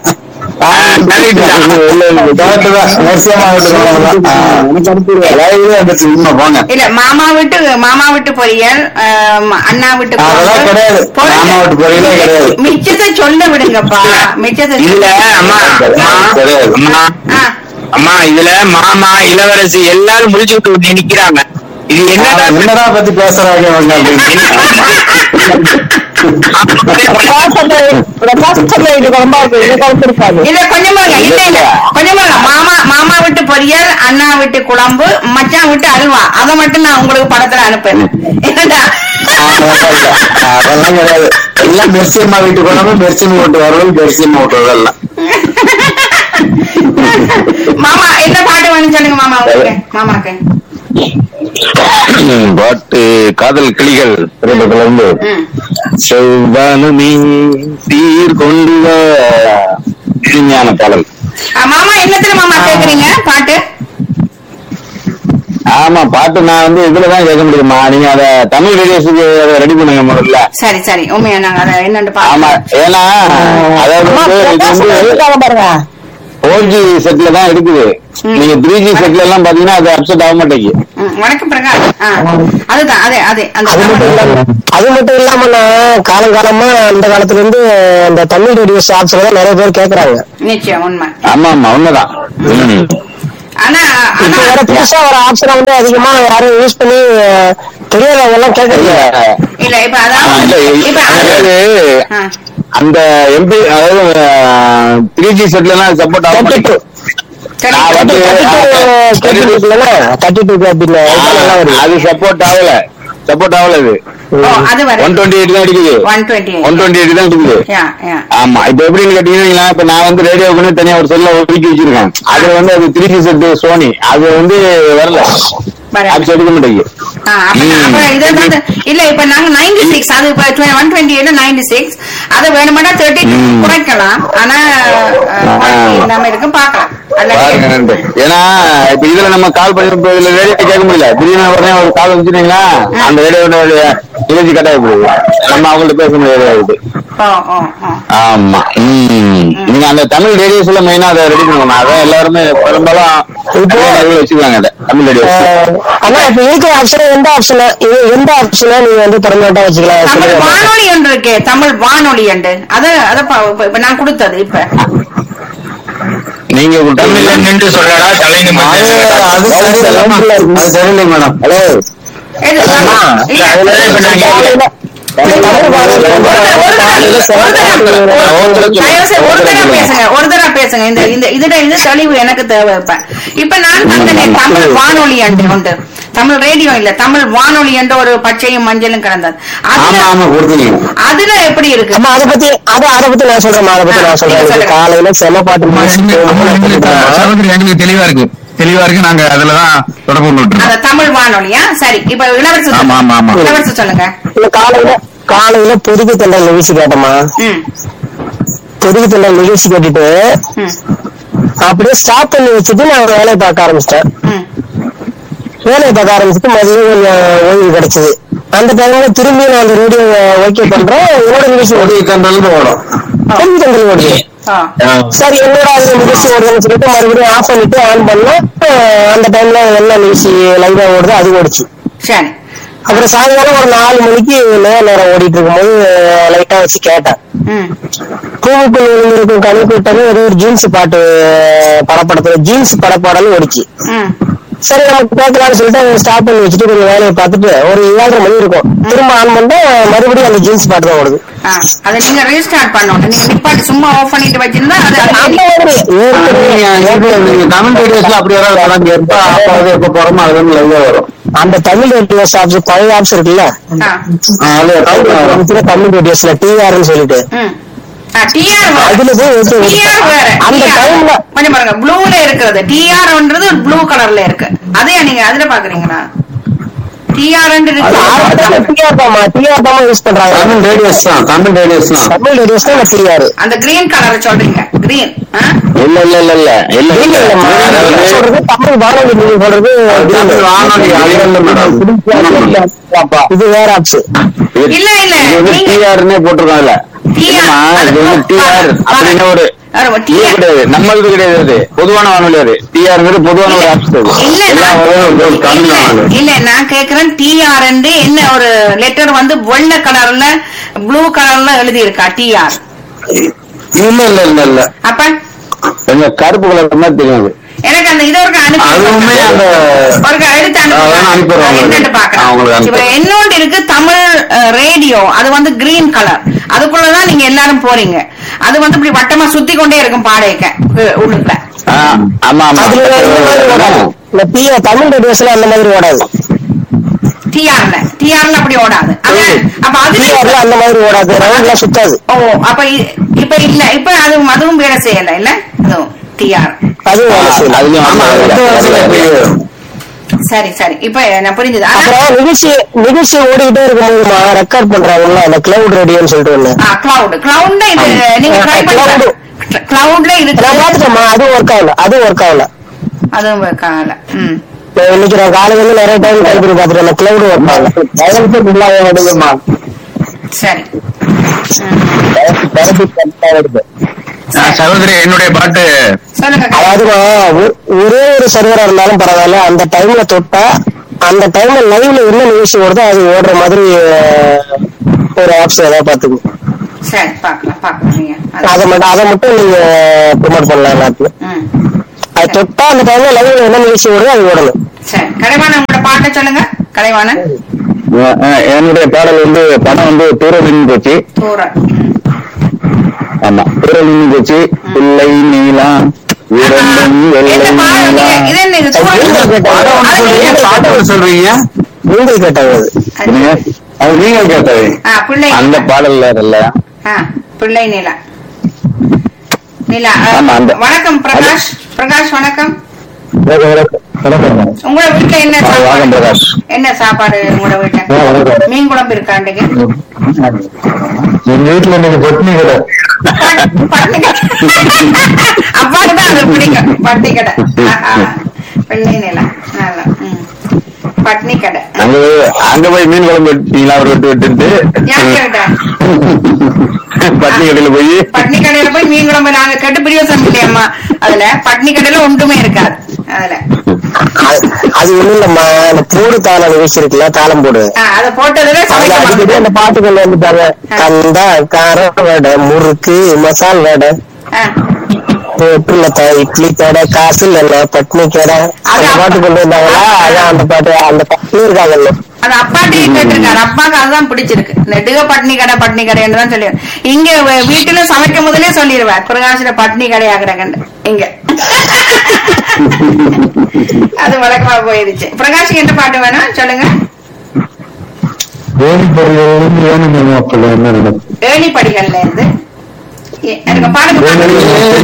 உண்மை போங்க இல்ல மாமா வீட்டு மாமா வீட்டு பொரியல் ஆம், அண்ணா வீட்டு அதெல்லாம் குழம்பு. கிடையாது. பொரியல். மாமா வீட்டு பொரியலே கிடையாது. மிச்சத்தை சொல்ல விடுங்கப்பா மிச்சத்தை இதுல சொல்ல- அம்மா அம்மா, கிடையாது. அம்மா ஆ, அம்மா இதுல மாமா இளவரசி எல்லாரும் முடிச்சு விட்டு நிக்கிறாங்க இது என்னடா என்னடா பத்தி பேசுறாங்க அவங்க அப்படின்னு பிரகாஷ் வீட்டு குழம்பா இருக்கு இந்த குழம்பு இருக்காது இல்ல கொஞ்சம் பாருங்க இல்ல இல்ல கொஞ்சம் பாருங்க மாமா மாமா வீட்டு பொரியல் அண்ணா வீட்டு குழம்பு மச்சான் வீட்டு அல்வா அதை மட்டும் நான் உங்களுக்கு படத்துல அனுப்புறேன் என்னடா அதெல்லாம் கிடையாது எல்லாம் மெர்சியம்மா வீட்டு குழம்பு மெர்சியம்மா வீட்டு வரவல் மெர்சியம்மா வீட்டு வரலாம் மாமா என்ன பாட்டு வேணும் சொல்லுங்க மாமா உங்களுக்கு மாமாக்கு பாட்டு காதல் கிளிகள் திரைப்படத்துல இருந்து ம். செவ்வானமே சீர் கொண்டு வா இனிமையான பாடல் ஆ, மாமா என்னத்துல மாமா கேக்குறீங்க பாட்டு ஆமா பாட்டு நான் வந்து இதுலதான் கேட்க முடியுமா நீங்க அத தமிழ் ரேடியோஸுக்கு அதை ரெடி பண்ணுங்க முதல்ல சரி சரி உண்மையா நாங்க அதை என்னன்னு ஆமா பாப்போம் ஏன்னா அதாவது அம்மா, வந்து இது பிரகாஷ் வந்து இருக்காங்க பாருங்க ஃபோர் ஜி செட்ல தான் இருக்குது ம். நீங்க த்ரீ ஜி செட்ல எல்லாம் பாத்தீங்கன்னா அது அப்செட் ஆக மாட்டேங்குது ம், வணக்கம் பிரகாஷ் ஆ, அதுதான் அதே அதே அந்த அது மட்டும் இல்லாம அது மட்டும் இல்லாம நான் காலங்காலமா அந்த காலத்துல இருந்து இந்த தமிழ் ரேடியோஸ் ஆப்ஸ்ல தான் நிறைய பேர் கேக்குறாங்க நிச்சயம் உண்மை ஆமா ஆமா உண்மைதான் ம். ஆனா இப்ப ஆனா வேற புதுசா ஒரு ஆப்ஷனை வந்து அதிகமா யாரும் யூஸ் பண்ணி அஹ், தெரியாதவங்க எல்லாம் இல்ல கேக்குறீங்க இல்ல இப்ப ஆ, அதாவது இல்ல, இப்ப அது- அதாவது ஆ, அந்த எம்பி அதாவது த்ரீ ஜி செட்ல எல்லாம் சப்போர்ட் ஆக தேர்ட்டி டூ மாட்டேங்குது சரி, நான் வந்து- thirty two thirty two cable நல்லா வருது அது சப்போர்ட் ஆகல சப்போர்ட் ஆகல அது ஓ, அது வரை ஒன் டுவெண்ட்டி எயிட் தான் அடிக்குது one twenty one twenty eight தான் இருக்குது யா யா ஆமா இப்ப எப்படின்னு கேட்டீங்கன்னா இப்ப நான் வந்து ரேடியோக்குன்னு தனியா ஒரு செல்ல ஒதுக்கி வச்சிருக்கேன் அது வந்து அது த்ரீ ஜி செட் சோனி அது வந்து வரல வரல. அது எடுக்க மாட்டேங்குது ஆ, அப்ப ம். அப்ப இது வந்து இல்ல இப்ப நாங்க 96 அது இப்ப one twenty eight ninety six அது வேணுமாட்டா தேர்ட்டி ம். குறைக்கலாம் ஆனா அஹ், quality இல்லாம இருக்கு பாக்கலாம் பாருங்க நன்றி. ஏன்னா இப்ப இதுல நம்ம கால் பண்ணி இப்ப இதுல ரேடியோ கேட்க முடியல திடீர்னு உடனே ஒரு கால் வச்சுட்டீங்களா அந்த ரேடியோ இணைச்சி கட்டாய போகுது நம்ம அவங்கள்ட்ட பேச முடியாது ஆகுது ஓ ஓ ஓ ஆமா ம். நீங்க அந்த தமிழ் ரேடியோஸ்ல மெயினா அதை ரெடி பண்ணணும் அதான் எல்லாருமே பெரும்பாலும் இப்போ வச்சுக்குவாங்க அதை தமிழ் ரேடியோஸ் ஆனா இப்ப இருக்கிற ஆப்ஷன் எந்த ஆப்ஷன் இது எந்த ஆப்ஷனை நீங்க வந்து பெர்மனண்டா வச்சுக்கலாம் தமிழ் சொல்லுங்க வானொலி ஒன்று இருக்கே தமிழ் வானொலி உண்டு அத அத பா- இப்ப- இப்ப நான் கொடுத்தது இப்ப நீங்க தமிழ்ல நின்று சொல்லடா தலை நிமிர்ந்து அது சரியில்லை அது சரியில்லை மேடம் ஹலோ எது? இல்ல. தயவு செய்து ஒரு தடவை பேசுங்க ஒரு தடவை பேசுங்க இந்த இந்த இதுல இது தெளிவு எனக்கு தேவை இப்ப இப்ப நான் தந்தேன் தமிழ் வானொலி அண்டு உண்டு தமிழ் ரேடியோ இல்ல தமிழ் வானொலி என்ற ஒரு பச்சையும் மஞ்சளும் கிடந்தது ஆமா அதுல ஆமா கொடுத்தீங்க அதுல எப்படி இருக்கு ஆமா அத பத்தி அத அத பத்தி நான் சொல்றேன் அத பத்தி நான் சொல்றேன் சொல்லுங்க. இது காலையில செம பாட்டு முடிச்சுட்டு சகோதரி எங்களுக்கு தெளிவா இருக்கு தெளிவா இருக்கு நாங்க அதுலதான் தொடர்பு கொண்டு அந்த தமிழ் வானொலியா சரி இப்ப இளவரசர் ஆமா, ஆமா, ஆமா. சொல்லுங்க. இளவரசர் சொல்லுங்க இல்ல காலையில காலையில பொதுக்கு தண்டல் நிகழ்ச்சி கேட்டோமா ம் பொதுக்கு தண்டல் நிகழ்ச்சி கேட்டுட்டு ம் அப்படியே ஸ்டாப் பண்ணி வச்சுட்டு நான் வேலையை பார்க்க ஆரம்பிச்சிட்டேன் ம் வேலையை பார்க்க ஆரம்பிச்சுட்டு மதியம் கொஞ்சம் ஓய்வு கிடைச்சது அந்த டைம்ல திரும்பி நான் அந்த ரேடியோ ஓகே பண்றேன் என்னோட நிகழ்ச்சி ஓடுது ஒரு கண்டல் ஓடும் பொதுக்கு தண்டல் ஓடுது ஆ சரி என்னோட அந்த நிகழ்ச்சி ஓடுதுன்னு சொல்லிட்டு மறுபடியும் ஆஃப் பண்ணிட்டு ஆன் பண்ணா அஹ் அந்த டைம்ல என்ன நிகழ்ச்சி லைவா ஓடுதோ அது ஓடிச்சு சரி அப்புறம் சாயங்காலம் ஒரு நாலு மணிக்கு நேர நேரம் ஓடிட்டு இருக்கும்போது லைட்டா வச்சு கேட்டேன் ம் பூவுக்குள் விழுந்திருக்கும் கனி கூட்டமே ஏதோ ஒரு ஜீன்ஸ் பாட்டு படப்படத்துல ஜீன்ஸ் படப்பாடல் ஓடிச்சு ம் சரி நமக்கு கேட்கலாம்னு சொல்லிட்டு ஸ்டாப் பண்ணி வச்சுட்டு கொஞ்சம் வேலையை பார்த்துட்டு ஒரு ஏழரை மணி இருக்கும் திரும்ப ஆன் பண்ணிட்டு மறுபடியும் அந்த ஜீன்ஸ் பாட்டு தான் ஓடுது ஆ அதை நீங்க ரீஸ்டார்ட் பண்ணணும் நீங்க நிப்பாட்டி சும்மா ஆஃப் பண்ணிட்டு வச்சிருந்தா அது அந்த அப்படியே மாதிரி ஏற்கனவே நீங்க தமிழ் ரேடியோஸ்ல அப்படி வராது படம் எப்ப ஆஃப் ஆகுது எப்ப போறோமோ அது வந்து லைவா வரும் அந்த தமிழ் ரேடியோஸ் ஆப்ஸ் பழைய ஆப்ஸ் இருக்குல்ல ஆ. அதுல அதுல தமிழ் ரேடியோஸ்ல டிஆர்னு சொல்லிட்டு ம் ஆ, TR வேற. அதுல போய் ஓகே TR வேற. அந்த TR. டைம்ல கொஞ்சம் பாருங்க ப்ளூல இருக்கிறது டிஆர்ன்றது ப்ளூ கலர்ல இருக்கு அதையா நீங்க அதுல பாக்குறீங்களா டிஆர் இருக்கு டிஆர் தாமா டிஆர் தாமா யூஸ் பண்றாங்க தமிழ் ரேடியோஸ் தான் தமிழ் ரேடியோஸ் தான் தமிழ் ரேடியோஸ் தான் டிஆர் அந்த கிரீன் கலர் சொல்றீங்க கிரீன் இல்ல இல்ல இல்ல இல்ல இல்ல இல்ல இல்லம்மா அதாவது நீங்க சொல்றது தமிழ் வானொலி நீங்க சொல்றது தமிழ் வானொலி அது இல்ல மேடம் இது வேற ஆப்ஸ் இல்ல, இல்ல, இது வந்து நீங்க- டிஆர்னே போட்டிருக்கோம் அதுல TR. இல்லம்மா, இது வந்து டிஆர் அப்படின்னு ஒரு ஒரு இது TR. கிடையாது நம்மளுக்கு கிடையாது அது பொதுவான வானொலி அது டிஆர்ங்கிறது பொதுவான ஒரு ஆப்ஸ் அது இல்ல எல்லா நான்- வகையும் ஒரு தமிழ் இல்ல, வானொலி இல்ல நான் கேக்குறேன் டிஆர் என்ன ஒரு லெட்டர் வந்து வெள்ளை கலர்ல ப்ளூ கலர்ல எழுதி இருக்கா டிஆர் இல்ல இல்ல இல்ல இல்ல அப்ப கொஞ்சம் கருப்பு கலர் மாதிரி தெரியும் அது எனக்கு அந்த இதை ஒரு அனுப்பி அதுவுமே அந்த ஒரு எடுத்து ஆ, வேணா அனுப்பிடுறோம் அனுப்பி என்னன்னு உங்களுக்கு. ஆ, உங்களுக்கு பாக்கலாம் இப்ப அனுப்பிடுறோம். என்னோட இருக்கு தமிழ் ரேடியோ அது வந்து கிரீன் கலர் அதுக்குள்ளதான் நீங்க எல்லாரும் போறீங்க அது வந்து இப்படி வட்டமா சுத்தி கொண்டே இருக்கும் பாடையக்க உள்ளுக்குள்ள ஆ, ஆமா ஆமா அதுல இந்த மாதிரி ஓடாது இந்த டிஆர் தமிழ் ரேடியோஸ்ல அந்த மாதிரி ஓடாது டிஆர்ல டிஆர்ல அப்படி ஓடாது அது அப்ப டிஆர்ல அது அந்த மாதிரி ஓடாது ரவுண்ட்ல சுத்தாது ஓ அப்ப இ- இப்ப இல்ல இப்ப அது அதுவும் வேலை செய்யல இல்ல அதுவும் டிஆர் அது வேலை செய்யல அதுலயும் ஆமா, ஆமா, அது வேலை செய்யல. சரி சரி இப்ப நான் புரிஞ்சுது ஆனா அப்புறம் நிகழ்ச்சி நிகழ்ச்சி ஓடிக்கிட்டே இருக்கும்போதுமா ரெக்கார்ட் பண்றாங்கல்ல அந்த கிளவுட் ரேடியோன்னு சொல்லிட்டு ஒண்ணு கிளவுட் கிளவுட்ல இது நீங்க ட்ரை பண்ணுங்க கிளவுட்ல இருக்கு நான் பாத்துட்டேம்மா அது ஒர்க் ஆகல அது ஒர்க் ஆகல அதுவும் காணல ம் நான் இன்னைக்கு நான் காலையில இருந்து நிறைய டைம் ட்ரை பண்ணி பாத்துட்டேன் அந்த கிளவுட் ஒர்க் ஆகல சரி ஆ, சகோதரி என்னுடைய பாட்டு சொல்லுங்க கலை. அதாவதுமா ஒ- ஒரே ஒரு சர்வரா இருந்தாலும் பரவாயில்ல அந்த டைம்ல தொட்டா அந்த டைம்ல லைவ்ல என்ன நிகழ்ச்சி ஓடுதோ அது ஓடுற மாதிரி அஹ், ஒரு ஆப்ஷன் ஏதாவது பாத்துக்கணும் சரி பாக்கலாம் பாக்கலாம் நீங்க அது- அதை மட்டும் அதை மட்டும் நீங்க ப்ரொமோட் பண்ணலாம் எல்லாத்துக்கும் ம். அது தொட்டா அந்த டைம்ல லைவ்ல என்ன நிகழ்ச்சி ஓடுதோ அது ஓடணும் சரி கலைவாணன் உங்களோட பாட்டை சொல்லுங்க கலைவாணன் ஆ, ஆ, என்னுடைய பாடல் வந்து படம் வந்து தூரலின் போச்சு தூரம் ஆமா தூரலின் போச்சு பிள்ளை நீலா இரண்டும் வெள்ளை என்ன பாடம் நீலா நீங்க- இது என்ன இது சும்மா- பாடம் ஒண்ணு அது சொல்றீங்க, நீங்க- பாட்டு ஒண்ணு சொல்றீங்க நீங்கள் கேட்டாங்க அது என்னங்க? அது நீங்க கேட்டது ஆ, பிள்ளை அந்த பாடல்ல இல்ல ஆ, பிள்ளை நிலா நிலா ஆ, ஆமா, அந்த- வணக்கம் பிரகாஷ் பிரகாஷ் வணக்கம் உங்களோட வீட்டுல என்ன ஆ, சாப்பாடு வணக்கம் பிரகாஷ். என்ன சாப்பாடு உங்களோட வீட்டுல மீன் குழம்பு இருக்காண்டுங்க எங்க வீட்டுல இன்னைக்கு பட்னி கடை பட்டினி கடை அப்பாக்கு தான் அது பிடிக்கும் பட்டினி கடை ஆஹா. பிள்ளை நிலா நல்லா ம். பட்னி கடை அங்க போய் அங்க போய் மீன் குழம்பு வெட்டிங்களா அவர் விட்டு விட்டுட்டு யார் கேட்டா பட்டினி கடையில போய் பட்னி கடையில போய் மீன் குழம்பு நாங்க கெட்டு பிரியோசனம் இல்லையம்மா அதுல பட்னி கடையில ஒன்றுமே இருக்காது அதுல அது- அது ஒண்ணும் இல்லம்மா அந்த போடு தாள நிகழ்ச்சி இருக்குல்ல தாளம் போடு ஆ, அதை போட்டதுல அதுல சமைக்க அடிக்கடி மாட்டோம். அந்த பாட்டுகள் வந்துட்டாங்க கந்தா காரம் வடை முறுக்கு மசால் வடை ஆ. போட்டுல இட்லி கடை காசு இல்ல பட்னி கடை அந்த பாட்டு கொண்டு வந்தாங்களா அதான் அந்த பாட்டு அந்த பாட்டு இருக்காங்கல்ல அது அப்பாட்டையே கேட்டிருக்காரு அப்பாக்கு அதுதான் பிடிச்சிருக்கு நெடுக பட்னி கடை பட்னி கடைன்னு தான் சொல்லி இங்க வ- வீட்டுல சமைக்கும் முதலே சொல்லிடுவார் பிரகாசில பட்னி கடை ஆகுறாங்கன்னு இங்க அது வழக்கமா போயிருச்சு பிரகாஷ் என்ன பாட்டு வேணும் சொல்லுங்க ஏனி பரிகளும் ஏனி அப்பல என்ன நடக்கும் ஏணி படிகள்ல இருந்து எ- எனக்கு பாடுங்க பாடுங்க.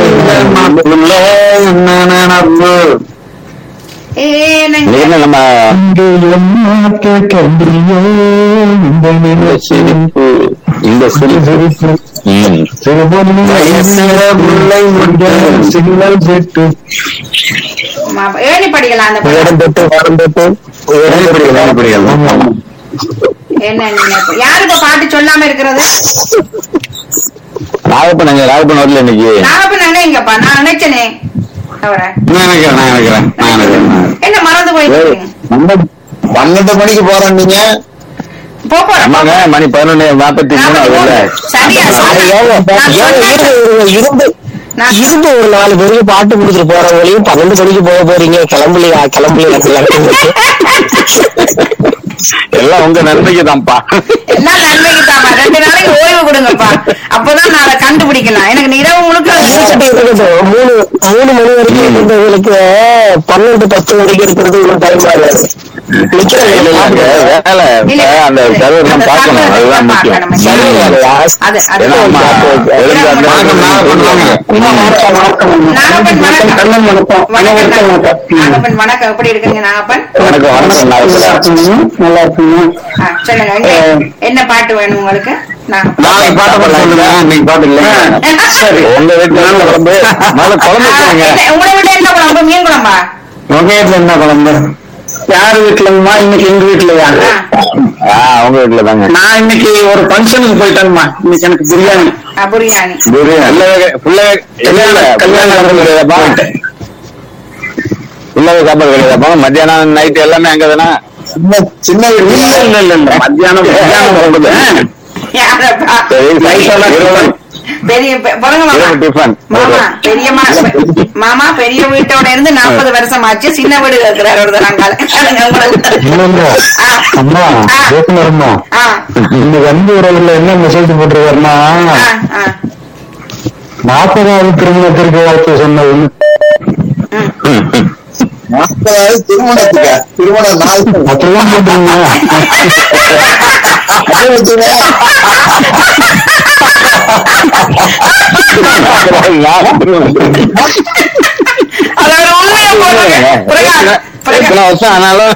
என்ன நடந்து ஏனங்க என்ன நம்ம இங்கே என்ன கேட்கிறியோ இந்த இந்த சிரிப்பு இந்த சிரிப்பு ம். முல்லை முட்டை சின்னல் செட்டு மா- ஏணி படிக்கலாம் அந்த பாட்டு. இடம் தொட்டு வரம் தொட்டு இடம் தொட்டு வரம் என்ன நினைப்பு யாரு இப்ப பாட்டு சொல்லாம இருக்கிறது நாகப்பன் அங்க நாகப்பன் வரல இன்னைக்கு நாகப்பன் அண்ணன் எங்கப்பா நான் நினைச்சனே அவரை நான் நினைக்கிறேன் நான் நினைக்கிறேன் நான் நினைக்கிறேன் என்ன மறந்து போயிட்டு பன்னெண்டு மணிக்கு போறேன் நீங்க போ போறேன் ஆமாங்க மணி பதினொன்னு நாற்பத்தி மூணு ஆகுதுல்ல சரியா அது சொன்னேன். ஏங்க, நான் ஏங்க, சொன்னேன். இருங்க, இருங்க, இருந்து நான் இருந்து ஒரு நாலு பேருக்கு பாட்டு கொடுத்துட்டு போறவங்களையும் பன்னெண்டு மணிக்கு போக போறீங்க கிளம்பலையா கிளம்பலையா எல்லாம் உங்க நன்மைக்கு தான்ப்பா எல்லாம் நன்மைக்கு தாமா ரெண்டு நாளைக்கு ஓய்வு கொடுங்கப்பா அப்பதான் நான் அதை கண்டுபிடிக்கலாம் எனக்கு இந்த இரவு முழுக்க இருக்கட்டும் மூணு மூணு மணி வரைக்கும் இருந்தவங்களுக்கு பன்னெண்டு பத்து வரைக்கும் இருக்கிறது ஒரு டைம் ஆகாது இல்ல, வேலை இல்ல, அந்த சர்வர் அந்த பார்க்கணும் server அதுதான் தான் முக்கியம் பார்க்கணும். சரி, அது ஆஸ்- அது அது ஏன்னா, ஆமா, எழுந்து அந்த நாகப்பன் வணக்கம் வணக்கம் நாகப்பன் வணக்கம் எப்படி இருக்கீங்க நாகப்பன் வணக்கம் வணக்கம் நாகப்பன். நல்லா இருக்குங்க ஆ, சொல்லுங்க இங்க என்ன பாட்டு வேணும் உங்களுக்கு நான் நாளைக்கு பாட்டு பாட சொல்லுங்க இன்னைக்கு பாட்டு இல்ல சரி உங்க வீட்டுல என்ன குழம்பு முதல்ல குழம்பு ஆ, வச்சுருங்க என்ன- உங்களை விட என்ன குழம்பு மீன் குழம்பா உங்க வீட்டுல என்ன குழம்பு யார் வீட்டுலங்கம்மா இன்னைக்கு எங்க வீட்டுலயா ஆ, ஆ உங்க வீட்டுல தாங்க நான் இன்னைக்கு ஒரு ஃபங்க்ஷனுக்கு போயிட்டேங்கம்மா இன்னைக்கு எனக்கு பிரியாணி ஆ, பிரியாணி பிரியாணி புள்ளவே இல்ல இல்ல கல்யாணம் கல்யாணம் சாப்பாடு கிடையாதுப்பா புள்ளவே சாப்பாடு கிடையாதுப்பா மத்தியானம் நைட் எல்லாமே அங்க தானே சின்ன சின்ன வீடு இல்ல இல்ல இல்ல இல்ல மத்தியானம் மத்தியானம் குழம்பு யாரப்பா சரி இரவு- பெரிய பெ- பாருங்க மாமா இரவு டிஃபன் மாமா பெரிய மா மாமா பெரிய வீட்டோட இருந்து நாற்பது வருஷம் ஆச்சு சின்ன வீடு இருக்கிறார் ஒருத்தர் நாங்கால அம்மா ஆ. பேசுனருமா ஆ இன்னைக்கு அன்பு உறவுல என்ன மெசேஜ் போட்டிருக்காருன்னா ஆ ஆ நாற்பதாவது திருமணத்திற்கு வாழ்த்து சொன்னது நாற்பதாவது திருமணத்துக்கு திருமண நாள் அப்படிதான் போட்டுருங்க அது ஒரு உண்மையை போடுங்க பிரகாஷ் பிரகாஷ் எத்தனை வருஷம் ஆனாலும்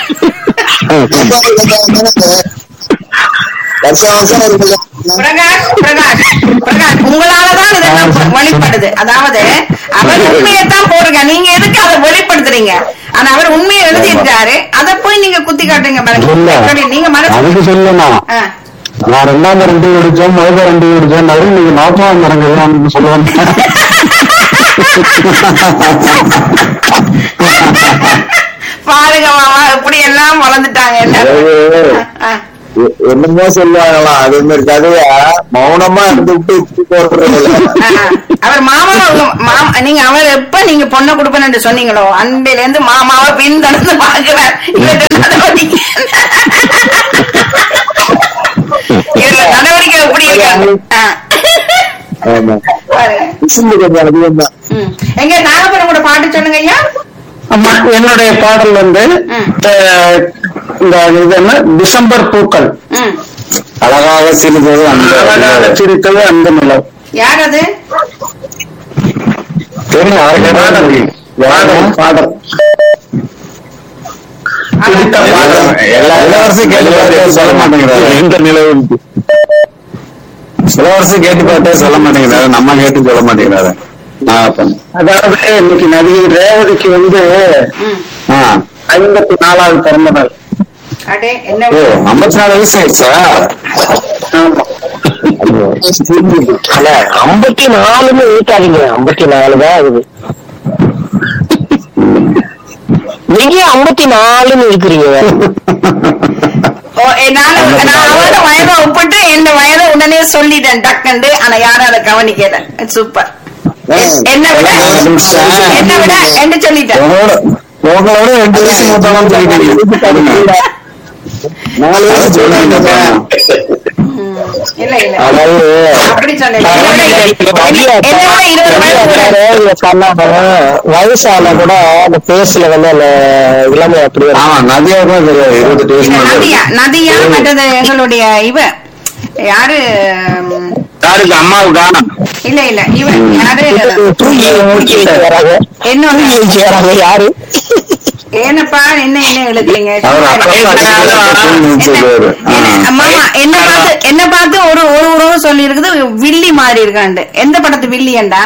வருஷம் வருஷம் இருக்குல்ல பிரகாஷ் பிரகாஷ் பிரகாஷ் உங்களாலதான் இதெல்லாம் வ- வெளிப்படுது அதாவது அவர் உண்மையைத்தான் போடுங்க நீங்க எதுக்கு அதை வெளிப்படுத்துறீங்க ஆனா அவர் உண்மையை எழுதியிருக்காரு அதை போய் நீங்க குத்தி காட்டுங்க பாருங்க. இல்ல எப்படி நீங்க மனசு அதுக்கு சொல்லணும் ஆ, நான் ரெண்டாம் ரெண்டு குடிச்சேன் முதல் ரெண்டு குடிச்சேன் நடுவில் நீங்க நாற்பதாம் மரங்கள் சொல்லுவாங்க பாருங்க மாமா இப்படி எல்லாம் வளர்ந்துட்டாங்க அதாவது, எல்லாரும் ஆ, எ- என்னமோ சொல்லுவாங்களாம் அதே மாதிரி கதையா மௌனமா இருந்துட்டு உப்பு போடுறது ஆ, ஆ. அவர் மாமா உங்க மாமா நீங்க அவர் எப்ப நீங்க பொண்ணை கொடுப்பேன்னு சொன்னீங்களோ அன்றையில இருந்து மாமாவை பின்தொடர்ந்து பாக்குறார் இவர்கிட்ட நடவடிக்கை இதுல நடவடிக்கை எப்படி இருக்கு ஆ. ஆமா பாருங்க விசில் கொஞ்சம் அதிகம் தான் ம். எங்க நாகப்படம் கூட பாட்டு சொல்லுங்க ஐயா ஆமா, என்னுடைய பாடல் வந்து ம். அஹ், இந்த இது என்ன டிசம்பர் பூக்கள் ம். அழகாக சிரித்தது அந்த அழகாக சிரித்தது அந்த நிலம் யார் அது தெரியும் அவருக்கு என்ன தெரியும். பாடல் பாடல் பிடித்த பாடல் எல்லா இளவரசும் கேட்டு பார்த்தே சொல்ல மாட்டேங்கிறாரு எந்த நிலவு இளவரசும் கேட்டு பார்த்தே சொல்ல மாட்டேங்கிறாரு நம்ம கேட்டு சொல்ல மாட்டேங்கிறாரு நாகப்பன் அதாவது இன்னைக்கு நடிகை ரேவதிக்கு வந்து ம். ஆ ஐம்பத்தி நாலாவது பிறந்த நாள் அடே என்ன ஓ ஐம்பத்தி நாலு வயசு ஆயிடுச்சா ஆமா அல்ல ஐம்பத்தி நாலுன்னு இருக்காதீங்க ஐம்பத்தி நாலு தான் ஆகுது நீங்க ஐம்பத்தி நாலுன்னு இருக்கிறீங்க ஓ, ஏ, நானு- நான் அவரோட வயதை ஒப்பிட்டு என் வயதை உடனே சொல்லிட்டேன் டக்குண்டு ஆனா யாரும் அதை கவனிக்கல சூப்பர் என்ன விட என்ன விட என்ன சொல்லிட்டேன் உங்களோட உங்களோட ரெண்டு வயசு மூத்தவங்க சொல்லிட்டீங்க நாலு வயசு சொல்லிட்டீங்க இல்ல இல்ல அதாவது அப்படி சொல்லல என்னோட இருபது வயசு கூட. சொன்னாங்க வயசான கூட அந்த பேஸ்ல வந்து அந்த இளமை அப்படியே இருக்கும். ஆமா நதியா தான் தெரியாது இருபத்தெட்டு வயசு இல்ல, மேல நதியா இருக்கு. நதியா மற்றது எங்களுடைய இவ யாரு ம், யாருக்கு அம்மாவுக்கு ஆனா இல்ல இல்ல இவ யாரு தூங்கி மூச்சு வச்சு வராங்க இன்னொன்னு தூங்கி வச்சு வராங்க யாரு ஏனப்பா என்ன என்ன எழுதுறீங்க அவர் அப்பா என்ன- சொல்லுவாரு என்ன- மாமா என்ன பார்த்து என்ன பார்த்து ஒரு ஒரு உறவு சொல்லி இருக்குது வில்லி மாதிரி இருக்காண்டு எந்த படத்து வில்லியண்டா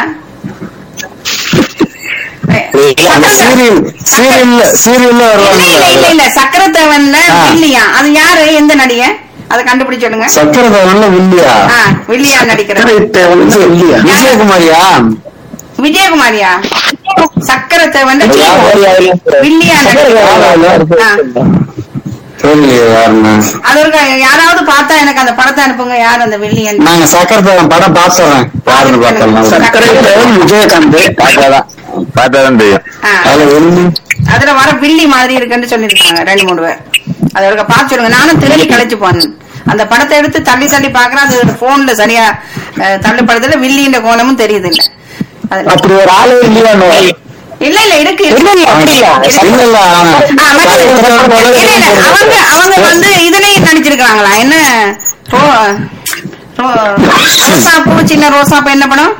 அந்த சீரியல் சீரியல்ல சீரியல்ல இல்ல இல்ல இல்ல வருவாங்க இல்ல சக்கரத்தேவன்ல ஆ. வில்லியா அது யாரு எந்த நடிகை அதை கண்டுபிடிச்சு சொல்லுங்க சக்கரதவன்ல வில்லியா ஆ, வில்லியா நடிக்கிறது இல்லையா விஜயகுமாரியா விஜயகுமாரியா சக்கரத்தேவன் வில்லியா வில்லியா நடிக்கிறது ஆ. தெரியலையே யாருன்னு அது ஒரு யாராவது பார்த்தா எனக்கு அந்த படத்தை அனுப்புங்க யார் அந்த வில்லியன் நாங்க சக்கரதவன் படம் பாத்துறேன் பாருங்க பார்த்தோம் சக்கரை தேவன் விஜயகாந்த் பார்த்தாதான் பார்த்தாதான் தெரியும் ஆ. அதுல வில்லி அதுல வர வில்லி மாதிரி இருக்குன்னு சொல்லிருக்காங்க ரெண்டு மூணு பேர் அதை ஒரு பார்த்து சொல்லுங்க நானும் திரும்பி கழிச்சு போனேன் அந்த படத்தை எடுத்து தள்ளி தள்ளி பாக்குறேன் அது போன்ல சரியா அஹ், தள்ளி படத்துல வில்லின்ற கோலமும் தெரியுது இல்ல அதுல. அப்படி ஒரு ஆளு இல்லையா இல்ல இல்ல இருக்கு இல்ல இல்ல அப்படி இல்ல இருக்கு. இல்ல இல்ல அவன் ஆ, மற்றது- இல்ல, இல்ல, அவங்க அவங்க வந்து இதுலயும் நடிச்சிருக்காங்களா என்ன ரோ- ரோ- ரோசாப்பூ சின்ன ரோசாப்பூ என்ன படம்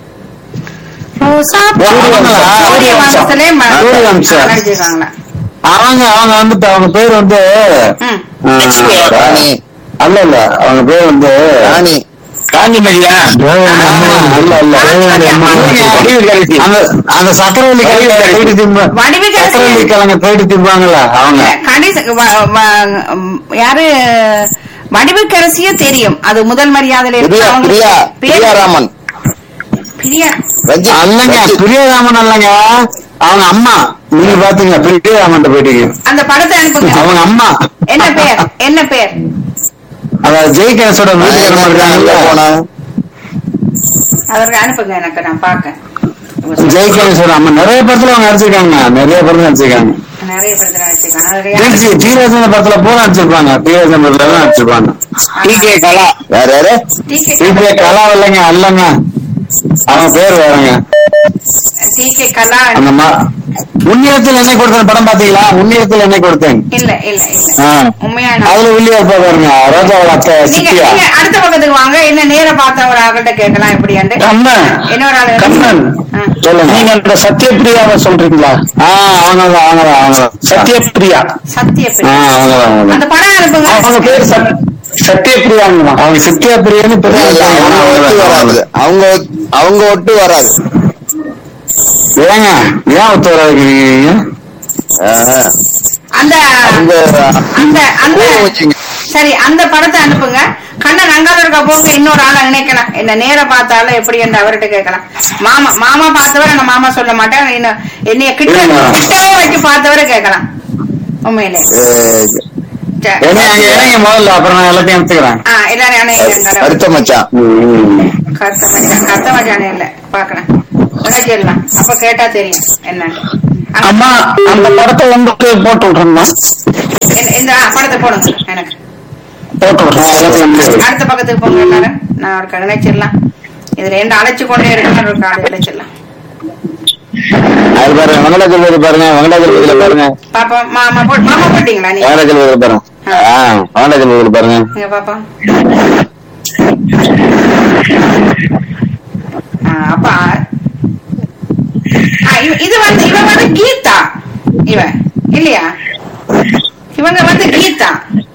ரோசாப்பூ அவங்களா? சூரிய வம்சத்திலே ம- சூரிய வம்சம். நடிச்சிருக்காங்களா அவங்க அவங்க வந்துட்டு அவங்க பேர் வந்து ம். ஆ, ராணி அல்ல இல்ல அவங்க பேர் வந்து ராணி காஞ்சிமதியா அல்ல இல்ல அந்த அந்த சக்கரவள்ளி கிழங்கு தேடி திம்ப வடிவுக்கரசி. சக்கரவள்ளி கிழங்கு தேடி திம்பாங்கல்ல அவங்க கடைசி வ- வ- ம், யாரு வடிவுக்கரசியே தெரியும் அது முதல் மரியாதையில இருக்கு. பிரியா, அவங்க பிரியா, பேர் பிரியா ராமன். பிரியா அல்லங்க பிரியராமன் அல்லங்க அவங்க அம்மா நீங்க பாத்தீங்க பிரியராமன் போயிட்டீங்க அந்த படத்தை அனுப்புங்க அவங்க அம்மா என்ன பேர் என்ன பேர் அதாவது ஜெய்கணேசோட வீட்டுக்காரமா இருக்காங்கல்ல அதற்கு அனுப்புங்க எனக்கு நான் பார்க்க ஜெய்கணேசோட அம்மா நிறைய படத்துல அவங்க நடிச்சிருக்காங்க நிறைய படத்துல நடிச்சிருக்காங்க நிறைய படத்துல வச்சிருக்காங்க அதுக்கு யாரு? திருச்சி தீராஜன படத்துல பூரா நடிச்சிருப்பாங்க தீராஜன படத்துல தான் நடிச்சிருப்பாங்க டி கே கலா வேற யாரு TK டி கே கலா இல்லைங்க அல்லங்க அவங்க பேர் வேறங்க TK கலா அந்த மா உன்னியத்தில் என்ன கொடுத்தேன் படம் பாத்தீங்களா உன்னியத்தில் என்ன கொடுத்தேன் இல்ல இல்ல இல்ல ஆ. உண்மையான அதுல உள்ளியா இருப்பா பாருங்க ரோஜாவோட அத்தை நீங்க சித்தியா நீங்க அடுத்த பக்கத்துக்கு வாங்க என்ன நேர பார்த்த ஒரு ஆள்கிட்ட கேட்கலாம் எப்படியாண்டு கண்ணன் இன்னொரு ஆள் கண்ணன் ஆ. சொல்லுங்க நீங்க அந்த சத்யபிரியாவை சொல்றீங்களா ஆ அவங்கதான் அவங்கதான் அவங்கதான் சத்யபிரியா சத்திய ஆ பிரியா. அவங்கதான் அவங்கதான் அந்த படம் அவங்க அனுப்புங்க பேர் சத்- சத்யபிரியாங்கம்மா அவங்க சித்தியா பிரியன்னு இப்ப தான் அவங்க ஒட்டு வராது அவங்க அவங்க ஒட்டு வராது ஏங்க ஏன் ஒத்து வராதுக்கிறீங்க ஆஹ். அந்த அவங்க அந்த அந்த கோவம் வச்சுங்க சரி அந்த படத்தை அனுப்புங்க கண்ணன் அங்கால இருக்க போங்க இன்னொரு ஆளை நினைக்கலாம் என்ன நேர பார்த்தாலும் எப்படி என்று அவர்கிட்ட கேட்கலாம் மாமா மாமா பார்த்தவரை நான் மாமா சொல்ல மாட்டேன் இன்னும் என்னைய கிட்ட கிட்டவே வச்சு பார்த்தவரை கேட்கலாம் உண்மையிலே சரி. ஏன்னா அங்க இறங்கி முதல்ல அப்புறம் நான் எல்லாத்தையும் எடுத்துக்கிறேன் ஆ, எல்லாரும் அணைங்க அடுத்த மச்சான் கருத்த மச்சான் கருத்த மச்சான் இல்ல பாக்குறேன் உனக்கிடலாம் அப்ப கேட்டா தெரியும் என்னன்னு அங்க- அம்மா அந்த படத்தை உங்களுக்கு போட்டு விட்டுருந்தா இந்த- இந்த ஆ, படத்தை போடுங்க எனக்கு போட்டு விட்டுறேன் அடுத்த பக்கத்துக்கு போங்க எல்லாரும் நான் ஒரு நினைச்சிடலாம் இது ரெண்டு அழைச்சு கொண்டே இருக்கணும் ஒரு காடு அழைச்சிடலாம் அது பாருங்க வெங்கடாச்சலபதி பாருங்க வெங்கடாச்சலபதியில பாருங்க பாப்பா மாமா போ மாமா போட்டீங்களா நீங்க வெங்கடாச்சலபதியில பாருங்க ஆ வெங்கடாச்சலபதியில பாருங்க இங்க பாப்பா ஆ, அப்ப ஆ, இவ- இது வந்து இவன் வந்து கீதா இவன் இல்லையா இவங்க வந்து கீதா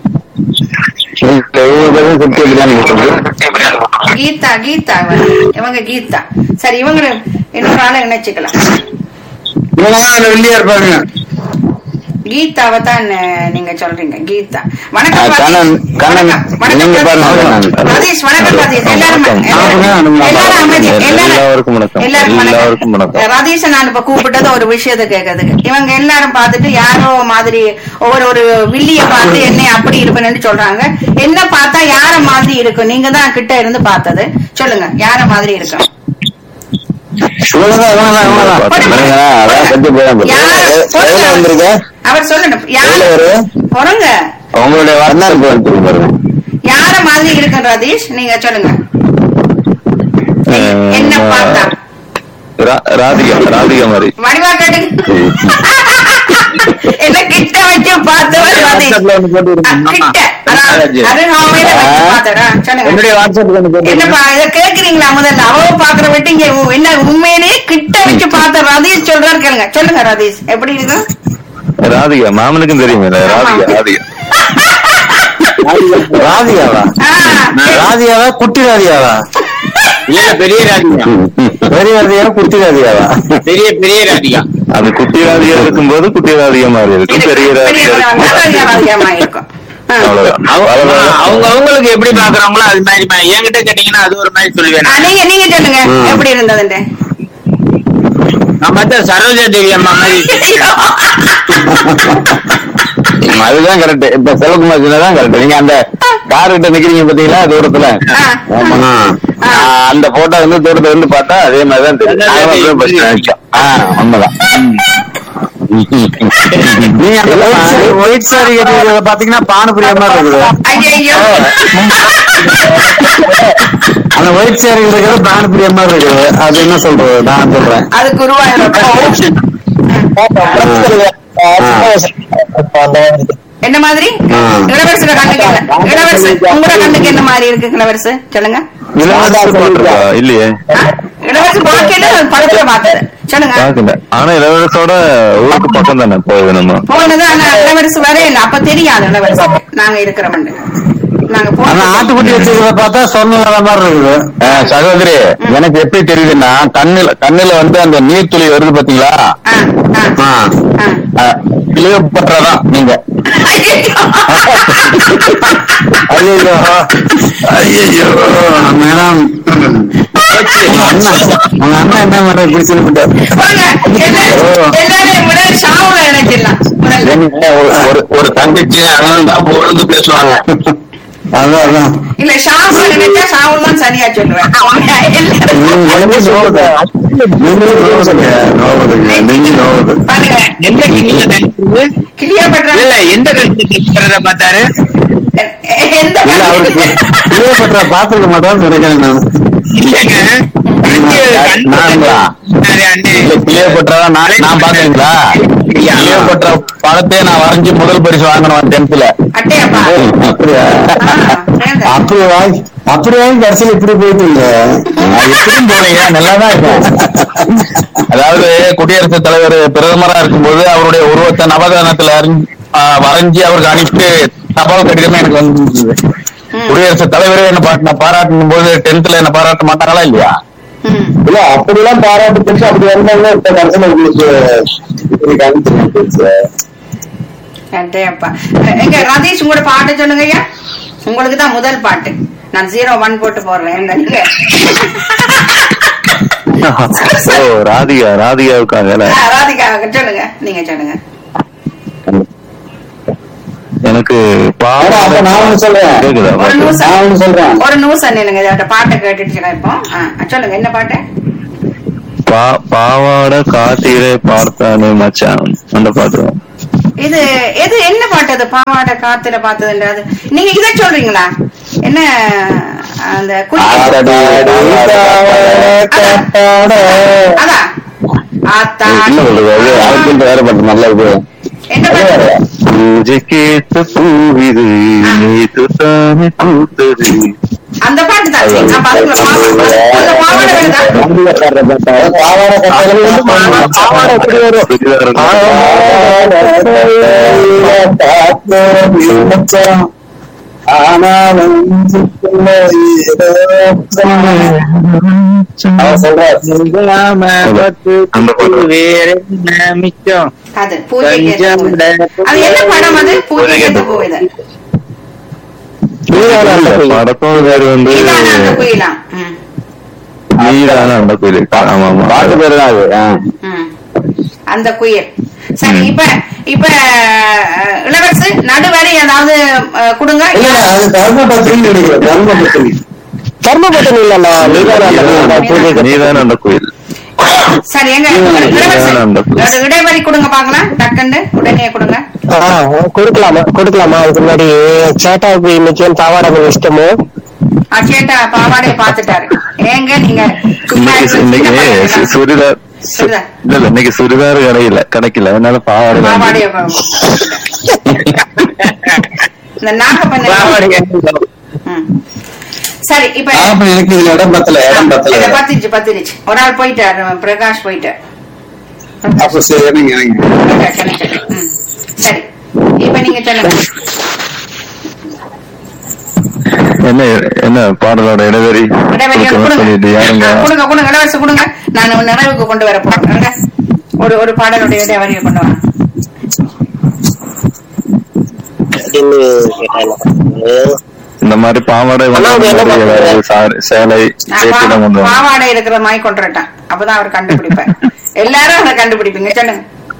கீதா கீதா இவன் இவங்க கீதா சரி இவங்க இன்னொரு ஆளை நினைச்சுக்கலாம் இவங்க அந்த வெள்ளியா இருப்பாருங்க கீதாவை தான் அஹ், நீங்க சொல்றீங்க கீதா வணக்கம் ஆ, ராஜேஷ். கண்ணன், கண்ணன், வணக்கம், நீங்க வணக்கம் பாருங்க, ராஜேஷ். கண்ணன். ராஜேஷ் வணக்கம் ராஜேஷ் எல்லாரும் வணக்கம். எல்லாரும் எல்லாரும் அமைதி எல்லாரும் எல்லாருக்கும் வணக்கம். எல்லாரும் எல்லாருக்கும் வணக்கம். ராஜேஷ் நான் இப்ப கூப்பிட்டது ஒரு விஷயத்தை கேட்கறதுக்கு இவங்க எல்லாரும் பார்த்துட்டு யாரோ மாதிரி ஒவ்வொரு ஒரு வில்லிய பார்த்து என்ன அப்படி இருப்பேன்னு சொல்றாங்க என்ன பார்த்தா யார மாதிரி இருக்கும் நீங்க தான் கிட்ட இருந்து பார்த்தது சொல்லுங்க யார மாதிரி இருக்கும் இவங்கதான் இவங்கதான் இவங்கதான் போடுங்க. அதான் கட்டி போய் யார்? எவ்வளவு வந்திருக்க அவர் சொல்லணும் யார் எவ்வளவு வரும்? பொறுங்க உங்களுடைய வரலாறு வந்து பாருங்க யார மாதிரி இருக்கு ராஜேஷ் நீங்க சொல்லுங்க என்ன பார்த்தா ராதிகா ராதிகா மாதிரி வடிவா கேட்டு என்ன கிட்ட வச்சு பார்த்தவர் ராஜேஷ் அ, கிட்ட அதாவது அருகாமையில வச்சு பார்த்தடா சொல்லுங்க என்னுடைய வாட்ஸ்அப் கொண்டு என்னப்பா இத கேக்குறீங்களா முதல்ல அவ பாக்குற விட்டு இங்க உ- என்ன உண்மையிலேயே கிட்ட வச்சு பார்த்த ரதீஷ் சொல்றாரு கேளுங்க சொல்லுங்க ரதீஷ் எப்படி இருக்கும் ராதிகா மாமனுக்கும் தெரியுமே ராதிகா ராதிகா ராதிகாவா ஆ, ராதிகாவா குட்டி ராதிகாவா இல்ல பெரிய ராதிகா பெரிய ராதிகாவா குட்டி ராதிகாவா பெரிய பெரிய ராதிகா அது குட்டி ராதிகா இருக்கும்போது குட்டி ராதிகா மாதிரி இருக்கும் இருக்கு. பெரிய பெரிய ராதிகா ராதிகா இருக்கும் ராதிகாமா இருக்கும் ஆ. அவ்வளவுதான் அவங்க அவ்வளவுதான். அவங்க அவங்களுக்கு எப்படி பாக்குறாங்களோ அது மாதிரி பா- என்கிட்ட கேட்டீங்கன்னா அது ஒரு மாதிரி சொல்லுவேன் ஆ, நீங்க நீங்க சொல்லுங்க எப்படி இருந்ததுன்ட்டு நான் பார்த்தா சரோஜா தேவி அம்மா மாதிரி அதுதான் கரெக்ட் இப்ப செல்வகுமார் தான் கரெக்ட் நீங்க அந்த கார் கிட்ட நிக்கிறீங்க பாத்தீங்களா தூரத்துல ஆ. ஆமா. ஆ. ஆ, அந்த போட்டோ வந்து தூரத்துல இருந்து பார்த்தா அதே மாதிரிதான் தெரியும் நாங்க அப்படியே first நினைச்சோம். ஆ, உண்மைதான் நீங்க அந்த ஒயிட் சாரி கட்டிக்கிறத பாத்தீங்கன்னா பானுபுரிய மாதிரி இருக்குது ஐயோ அந்த ஒயிட் சாரி இருக்கிறது பானுபுரிய மாதிரி இருக்குது அது என்ன சொல்றது நான் சொல்றேன் அது குருவாயூர் என்ன மாதிரி ஆ. இளவரசோட கண்ணுக்கு என்ன இளவரசு உங்களோட கண்ணுக்கு என்ன மாதிரி இருக்கு இளவரசு சொல்லுங்க இளவரசர் போட்டிருக்கா? இல்லையே ஆ? இளவரசு பார்க்கல படத்துல பார்த்தது சொல்லுங்க பாக்கல ஆனா இளவரசோட ஊருக்கு பக்கம் தானே போகுது நம்ம போனது ஆனா இளவரசு வர இல்ல அப்ப தெரியாது இளவரசு நாங்க இருக்கிறோம் நாங்க ஆனா போனோம் ஆட்டுக்குட்டி வச்சிருக்கிறத பார்த்தா சொன்ன மாதிரி இருக்குது ஆ, சகோதரி எனக்கு எப்படி தெரியுதுன்னா கண்ணுல கண்ணுல வந்து அந்த நீர்த்துளி வருது பாத்தீங்களா ஆ, ஆ, ஆ. ஆ. ஆ, கிளியோபாட்ரா நீங்க ஐயோ ஐயோ மேடம் உங்க அண்ணன் உங்க அண்ணன் என்ன மாதிரி இப்படி சொல்லிவிட்டாரு போங்க. எல்லாரும் எல்லாரும் விட ஷாவுல நினைச்சிடலாம் முதல்ல. என்ன ஒரு- ஒரு ஒரு தங்கச்சி அண்ணன் தான் பொழுது பேசுவாங்க அதான் அதான் இல்ல ஷாவுல நினைச்சா ஷாவுல் தான் சரியா சொல்லுவேன் அவங்க எல்லாரும் நீங்க நோவுது நீங்களும் நோவுதுங்க நோவுதுங்க நீங்க நோவுது பாருங்க எந்த கிளியில நினைக்கிறது? கிளியா பண்ற இல்ல எந்த கழிச்சு பார்த்தாரு எந்த இல்ல அவருக்கு கிளியோபட்ரா பாத்துருக்க மாட்டான்னு நினைக்கிறேன் நான் இல்லைங்க கண்ணு- கண்ணு நாங்களா? சொன்னாரு அண்ணே. இல்ல கிளியோபாட்ரா நான் நான் பாத்தீங்களா கிளியோபாட்ரா படத்தையே நான் வரைஞ்சு முதல் பரிசு வாங்கினேன் டென்த்ல அட்டையப்பா அப்படியா ஆ, சேர்ந்து. அப்படி வாங்கி அப்படி வாங்கி கடைசியில் இப்படி போயிட்டீங்க எப்படியும் போனீங்க நல்லாதான் இருக்கும் அதாவது குடியரசுத் தலைவர் பிரதமரா இருக்கும்போது அவருடைய உருவத்தை நவதானத்துல அறிஞ்- ஆ, வரைஞ்சி அவருக்கு அனுப்பிட்டு தபால் கடிதமே எனக்கு வந்து குடியரசுத் தலைவரே என்ன பாட்டு பாராட்டும் போது டென்த்ல என்ன பாராட்ட மாட்டாங்களா இல்லையா ம். இல்ல அப்படிலாம் பாராட்டு பெருசு அப்படி வந்தாங்க இப்ப கடைசியில் உங்களுக்கு இப்படி காமிச்சிருக்கேன் அடேப்பா எங்க ரதீஷ் உங்களோட பாட்டு சொல்லுங்க ஐயா உங்களுக்கு தான் முதல் பாட்டு நான் ஜீரோ ஒன் போட்டு போடுறேன் என்ன நீங்க ஓ ராதிகா ராதிகாவுக்காக ஆ, ராதிகா சொல்லுங்க நீங்க சொல்லுங்க எனக்கு ஆனா, அப்ப நான் ஒண்ணு சொல்றேன் கேக்குதா ஒரு பாட்டு? நிமிஷம் நான் ஒண்ணு சொல்றேன் ஒரு நிமிஷம் நில்லுங்க இதோட பாட்டை கேட்டுட்டு இப்போ ஆ, சொல்லுங்க என்ன பாட்டு பா பாவாட காத்திரை பார்த்தானே மச்சான் அந்த பாட்டு தான். இது எது என்ன பாட்டு அது பாவாடை காத்துல பார்த்ததுன்றது நீங்க இதை சொல்றீங்களா என்ன அந்த குடி அதான் ஆத்தா இல்ல சொல்றது அது அவருக்கு வேற பாட்டு நல்லா இருக்கு என்ன பாட்டு பூஜைக்கேத்த பூவிது நேத்து தானே பூத்தது அந்த பாட்டு தான் சரி, அப்ப அதுக்குள்ள பாவா- அந்த பாவாடை வேணுதா பாவாடை கட்டையில பாவாடை எப்படி வரும்? ஆனாலும் அவன் சொல்றான் அந்த பாட்டு வேற என்ன மிச்சம் அது பூஜைக்கு ஏத்த பூ. அது என்ன படம் அது பூஜைக்கு ஏத்த பூ இது படத்தோட பேர் வந்து இதான அந்த குயிலாம் ம் நீதான அந்த கோயில் ஆமா ஆமா பாட்டு பேர் தான் அது ம். அந்த குயில் சரி இப்ப இப்ப அஹ், இளவரசு நடுவரை ஏதாவது அஹ், கொடுங்க இல்ல அது தர்மபத்திரி நினைக்கிறேன் தர்மபத்திரி தர்மபுரம் இல்லண்ணா நீதான் அந்த பூஜைக்கு நீதான அந்த கோயில் சரி எங்க இளவரசு ஒரு இடைவெளி கொடுங்க பாக்கலாம் டக்குன்னு உடனே கொடுங்க ஆ, கொடுக்கலாமா கொடுக்கலாமா அதுக்கு முன்னாடி சேட்டாவுக்கு இன்னைக்கு பாவாடை கொஞ்சம் இஷ்டமோ அச்சேட்டா பாவாடையை பாத்துட்டாரு ஏங்க நீங்க சும்மா இன்னைக்கு இருந்து இன்னைக்கு சின்ன பையனா? சுடிதார் சு- சுடிதார். இல்ல இல்ல இன்னைக்கு சுடிதார் கிடையில கிடைக்கல அதனால பாவாடை பாவாடைய வாங்கி- இந்த நாகப்பண்ண ம். சரி இப்ப ஆமா எனக்கு இதுல இடம் பத்தல இடம் இத பத்தல பத்திருச்சு பத்திருச்சு ஒரு ஆள் போயிட்டாரு பிரகாஷ் போயிட்டார் அப்ப சரி நீங்க நீங்க பிரகாஷ் எனக்கு. ம். சரி இப்ப நீங்க சொல்லுங்க என்ன என்ன பாடலோட இடைவெளி இடைவெளி கொடுக்கணும்னு சொல்லிட்டு கொடுங்க யாருங்க ஆ, கொடுங்க கொடுங்க இளவரசு கொடுங்க நான் உன் நிறைவுக்கு கொண்டு வர போறேன் இருங்க. ஒரு ஒரு பாடலுடைய இடைவெளியை கொண்டு வரேன் அப்படின்னு கேட்டா என்ன பண்றது? இந்த மாதிரி பாவாடை அண்ணா, அது என்ன வந்து பாட்டு? ஏதாவது சா- சேலை நான் சேர்த்து கொண்டு பா- வாங்க. பாவாடை இருக்கிற மாதிரி கொண்டு வரட்டேன் அப்பதான் அவர் கண்டுபிடிப்பார் எல்லாரும் அதை கண்டுபிடிப்பீங்க சொல்லுங்க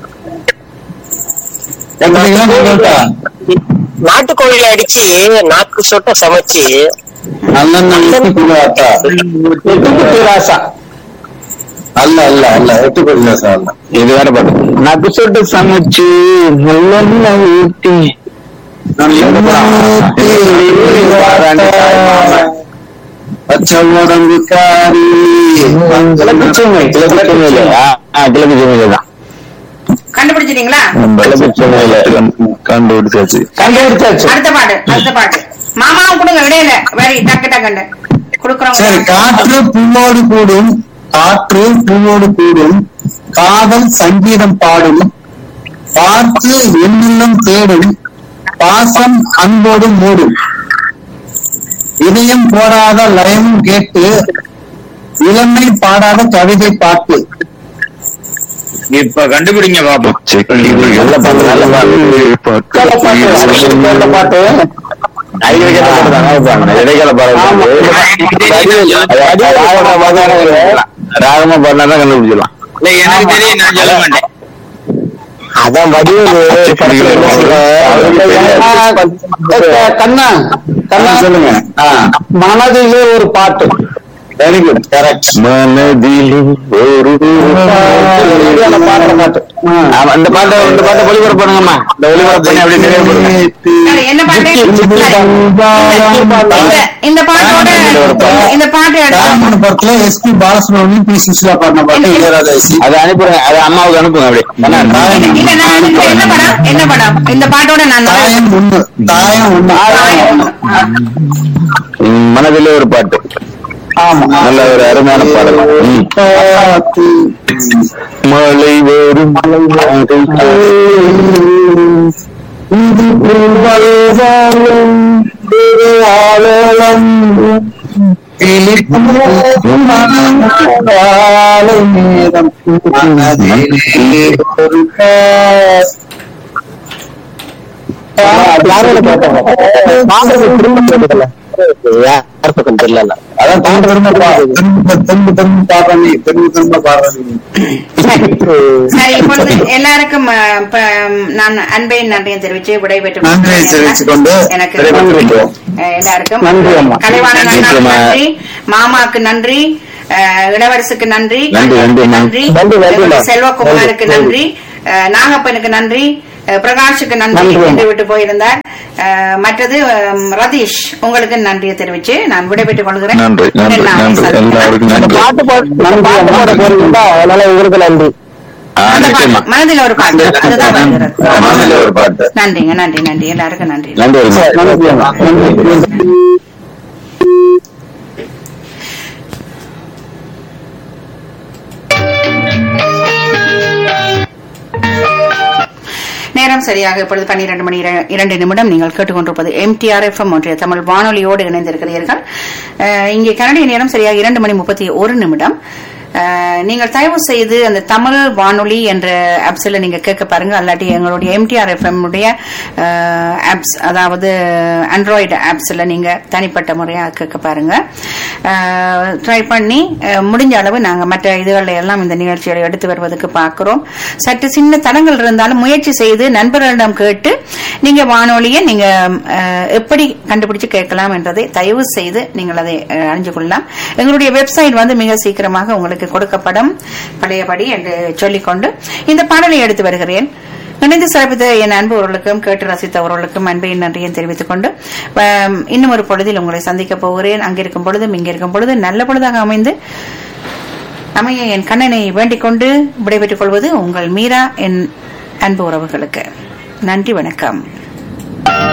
எப்படிங்களா கேட்டா நாட்டுக்கோழியில அடிச்சு நாக்கு சொட்ட சமைச்சு நல்லெண்ணெய் ஊத்தி குடிவாத்தா ராசா அல்ல அல்ல அல்ல எட்டு கோடி ராசா அல்ல இது வேற பாட்டு நக்கு சொட்டு சமைச்சு நல்லெண்ணெய் ஊத்தி பச்சை உடம்பு காரி கிளப்பிச்சுமை கிளப்பிச்சுமையில கிளப்பிச்சுமையில தான் கண்டுபிடிச்சிட்டீங்களா கிளப்பிச்சுமையில கண்டுபிடிச்சாச்சு கண்டுபிடிச்சாச்சு அடுத்த பாட்டு அடுத்த பாட்டு மாமாவும் கொடுங்க இடையில வரி டக்கு டக்குன்னு சரி கொடுக்குறோம் காற்று பூவோடு கூடும் காற்று பூவோடு கூடும் காதல் சங்கீதம் பாடும் பார்த்து எண்ணிலும் தேடும் பாசம் அன்போடு மூடும் இதயம் போடாத லயம் கேட்டு இளமை பாடாத கவிதை பாட்டு இப்ப கண்டுபிடிங்க பாப்போம் நல்ல பாட்டு நல்ல பாட்டு நல்ல பாட்டு ராகமா பாடினா கண்டுபிடிச்சிடலாம் இல்ல எனக்கு தெரியும் நான் சொல்ல மாட்டேன் அதான் வடிவேலு படத்துல என்ன சொல்றான்? கண்ணா கண்ணா சொல்லுங்க மனதிலே ஒரு பாட்டு வெரி குட் கரெக்ட் மனதில் ஒரு பாடுற பாட்டு ஆமா, இந்த பாட்டை இந்த பாட்டை ஒளிபரப்பு பண்ணுங்கம்மா இந்த ஒளிபரப்பு பண்ணி அப்படியே நிறைவு சரி, என்ன பாட்டு சரி. இந்த இந்த பாட்டோட இந்த பாட்டு எடுத்து ராமன் படத்துல S P Balasubramaniam P Susheela பாடின பாட்டு இளையராஜா இசை அதை அனுப்புறேன் அதை அம்மாவுக்கு அனுப்புங்க அப்படியே இல்ல நான் அனுப்புறேன். என்ன படம் என்ன படம் இந்த பாட்டோட நான் தாயம் ஒண்ணு தாயம் ஒண்ணு ஆ. ம், மனதிலே ஒரு பாட்டு ஆமா நல்ல ஒரு அருமையான பாடல் ம். பாட்டு. மழை வரும் இது புல்வல்வாழும் திருவாளம் கிளிப்பூக்கும் காலை நேரம் மனதிலே ஒரு பாட்டு. யாரோட கேட்டாங்க பாக்குறது திரும்ப கேட்டதில்ல யார் பக்கம் தெரியல அதான் திரும்ப திரும்ப பா- திரும்ப திரும்ப திரும்ப பாடுற நீ திரும்ப திரும்ப பாடுற நீ சரி இப்பொழுது எல்லாருக்கும் அஹ், இப்ப, ம், நான் அன்பையும் நன்றியும் தெரிவித்து விடைபெற்று நன்றியை தெரிவித்துக் கொண்டு எனக்கு விடைபெற்றுக் அஹ், எல்லாருக்கும் நன்றி அம்மா. கலைவாணன் நன்றி அண்ணாவுக்கு அம்மா. நன்றி மாமாக்கு நன்றி அஹ், இளவரசுக்கு நன்றி நன்றி, நன்றி அம்மா. நன்றி நன்றி, நன்றி அம்மா. செல்வகுமாருக்கு நன்றி. நன்றி அஹ், நாகப்பனுக்கு நன்றி அஹ், பிரகாஷுக்கு நன்றி நன்றி அம்மா. என்று விட்டு போயிருந்தார் அஹ், மற்றது அஹ், ரதீஷ் உங்களுக்கு நன்றியை தெரிவிச்சு நான் விடைபெற்றுக் கொள்கிறேன் நன்றி நன்றி நான் நன்றி சந்திக்கிறேன். எல்லாருக்கும் அந்த நன்றி பாட்டு போட பாட்டு போட போறீங்களா அதனால உங்களுக்கு நன்றி ஆ, அந்த நிச்சயமா பாட்டு, மனதில் ஒரு பாட்டு அதுதான் வருகிறது மனதில் ஒரு பாட்டு நன்றிங்க நன்றி நன்றி எல்லாருக்கும் நன்றி நன்றி வருமா நன்றி அம்மா. நன்றி நேரம் சரியாக இப்பொழுது பன்னிரண்டு மணி இர- இரண்டு நிமிடம் நீங்கள் கேட்டுக்கொண்டிருப்பது எம்டிஆர் எஃப்எம் ஒன்றிய தமிழ் வானொலியோடு இணைந்திருக்கிறீர்கள் அஹ், இங்கே கனடிய நேரம் சரியாக இரண்டு மணி முப்பத்தி ஒரு நிமிடம் அஹ், நீங்கள் தயவு செய்து அந்த தமிழ் வானொலி என்ற ஆப்ஸ்ல நீங்க கேட்க பாருங்க அல்லாட்டி எங்களுடைய எம்டிஆர் எஃப்எம் உடைய ஆப்ஸ் அதாவது ஆண்ட்ராய்டு ஆப்ஸ்ல நீங்க தனிப்பட்ட முறையா கேட்க பாருங்க ட்ரை பண்ணி அஹ், முடிஞ்ச அளவு நாங்க மற்ற இதுகளில் எல்லாம் இந்த நிகழ்ச்சிகளை எடுத்து வருவதற்கு பார்க்கிறோம் சற்று சின்ன தடங்கள் இருந்தாலும் முயற்சி செய்து நண்பர்களிடம் கேட்டு நீங்க வானொலியை நீங்க அஹ், எப்படி கண்டுபிடிச்சு கேட்கலாம் என்பதை தயவு செய்து நீங்கள் அதை அஹ், அறிஞ்சு கொள்ளலாம் எங்களுடைய வெப்சைட் வந்து மிக சீக்கிரமாக உங்களுக்கு கொடுக்கப்படும் பழையபடி என்று சொல்லிக்கொண்டு இந்த பாடலை எடுத்து வருகிறேன் இணைந்து சிறப்பித்த என் அன்புவர்களுக்கும் கேட்டு ரசித்தவர்களுக்கும் அன்பையின் நன்றியும் தெரிவித்துக் கொண்டு ஆம், இன்னும் ஒரு பொழுதில் உங்களை சந்திக்க போகிறேன் அங்கிருக்கும் பொழுதும் இங்கிருக்கும் பொழுது நல்ல பொழுதாக அமைந்து அமைய என் கண்ணனை வேண்டிக் கொண்டு விடைபெற்றுக் கொள்வது உங்கள் மீரா என் அன்பு உறவுகளுக்கு நன்றி வணக்கம்